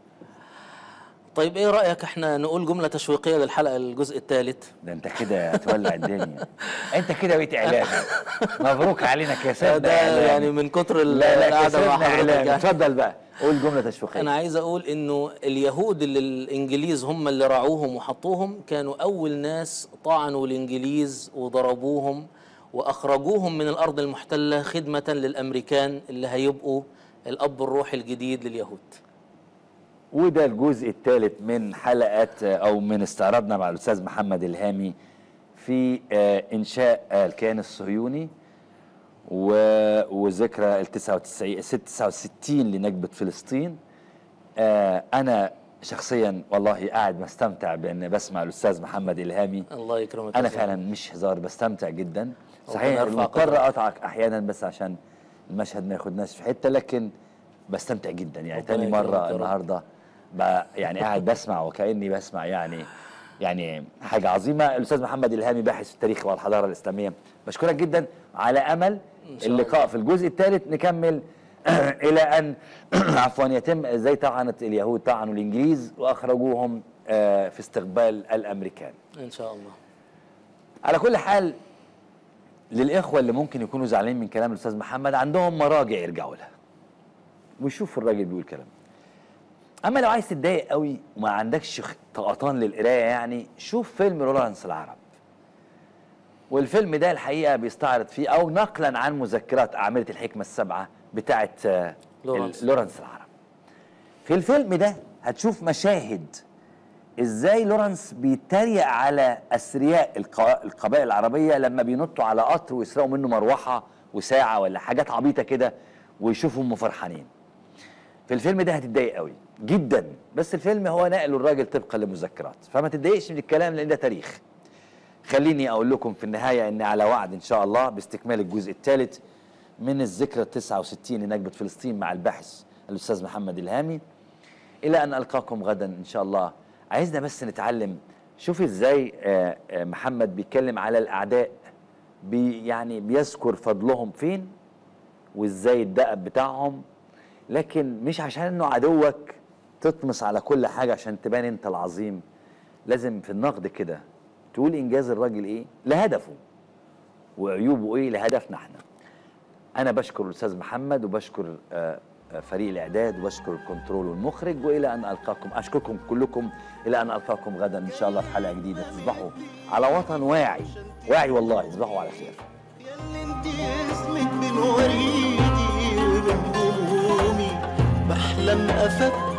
طيب ايه رايك احنا نقول جمله تشويقيه للحلقه الجزء الثالث ده انت كده هتولع الدنيا انت كده بقيت اعلامي مبروك علينا كسبنا ده إعلامي. يعني من كتر ال- لا لا القعده مع كسبنا حضرتك اعلامي يعني. اتفضل بقى قول جمله تشويقيه انا عايز اقول انه اليهود اللي الانجليز هم اللي رعوهم وحطوهم كانوا اول ناس طعنوا الانجليز وضربوهم واخرجوهم من الارض المحتله خدمه للامريكان اللي هيبقوا الاب الروحي الجديد لليهود وده الجزء الثالث من حلقات او من استعراضنا مع الاستاذ محمد الهامي في آه، انشاء آه، الكيان الصهيوني و- وذكرى ال 99 69 لنكبه فلسطين آه، انا شخصيا والله قاعد بستمتع بان بسمع الاستاذ محمد الهامي الله يكرمك انا يا زلمة. فعلا مش هزار بستمتع جدا ربنا صحيح يرفع مضطر قدرك. اقطعك احيانا بس عشان المشهد ما ياخدناش في حته لكن بستمتع جدا يعني ربنا تاني يكرمك مره يا رب. النهارده بقى يعني قاعد بسمع وكاني بسمع يعني يعني حاجه عظيمه الاستاذ محمد الهامي باحث في التاريخ والحضاره الاسلاميه بشكرك جدا على امل شاء اللقاء في الجزء الثالث نكمل الى ان عفوا يتم ازاي طعنت اليهود طعنوا الانجليز واخرجوهم آه، في استقبال الامريكان ان شاء الله على كل حال للاخوه اللي ممكن يكونوا زعلانين من كلام الاستاذ محمد عندهم مراجع يرجعوا لها ويشوفوا الراجل بيقول كلام اما لو عايز تتضايق قوي وما عندكش خ- طقطان للقرايه يعني شوف فيلم لورانس العرب والفيلم ده الحقيقه بيستعرض فيه او نقلا عن مذكرات اعمده الحكمه السبعه بتاعه آه، لورانس. ال- لورانس العرب في الفيلم ده هتشوف مشاهد ازاي لورانس بيتريق على اثرياء الق- القبائل العربيه لما بينطوا على قطر ويسرقوا منه مروحه وساعه ولا حاجات عبيطه كده ويشوفوا هم فرحانين في الفيلم ده هتتضايق قوي جدا بس الفيلم هو نقله الراجل طبقا لمذكرات فما تتضايقش من الكلام لان ده تاريخ خليني اقول لكم في النهايه ان على وعد ان شاء الله باستكمال الجزء الثالث من الذكرى ال 69 لنكبه فلسطين مع الباحث الاستاذ محمد الهامي الى ان القاكم غدا ان شاء الله عايزنا بس نتعلم شوف ازاي آه، آه، محمد بيتكلم على الاعداء بي يعني بيذكر فضلهم فين وازاي الدأب بتاعهم لكن مش عشان انه عدوك تطمس على كل حاجه عشان تبان انت العظيم لازم في النقد كده تقول انجاز الراجل ايه لهدفه وعيوبه ايه لهدفنا احنا انا بشكر الاستاذ محمد وبشكر آه، آه، فريق الاعداد وبشكر الكنترول والمخرج والى ان القاكم اشكركم كلكم الى ان القاكم غدا ان شاء الله في حلقه جديده تصبحوا على وطن واعي واعي والله تصبحوا على خير ياللي انت اسمك بين وريدي وبين همومي بحلم افكر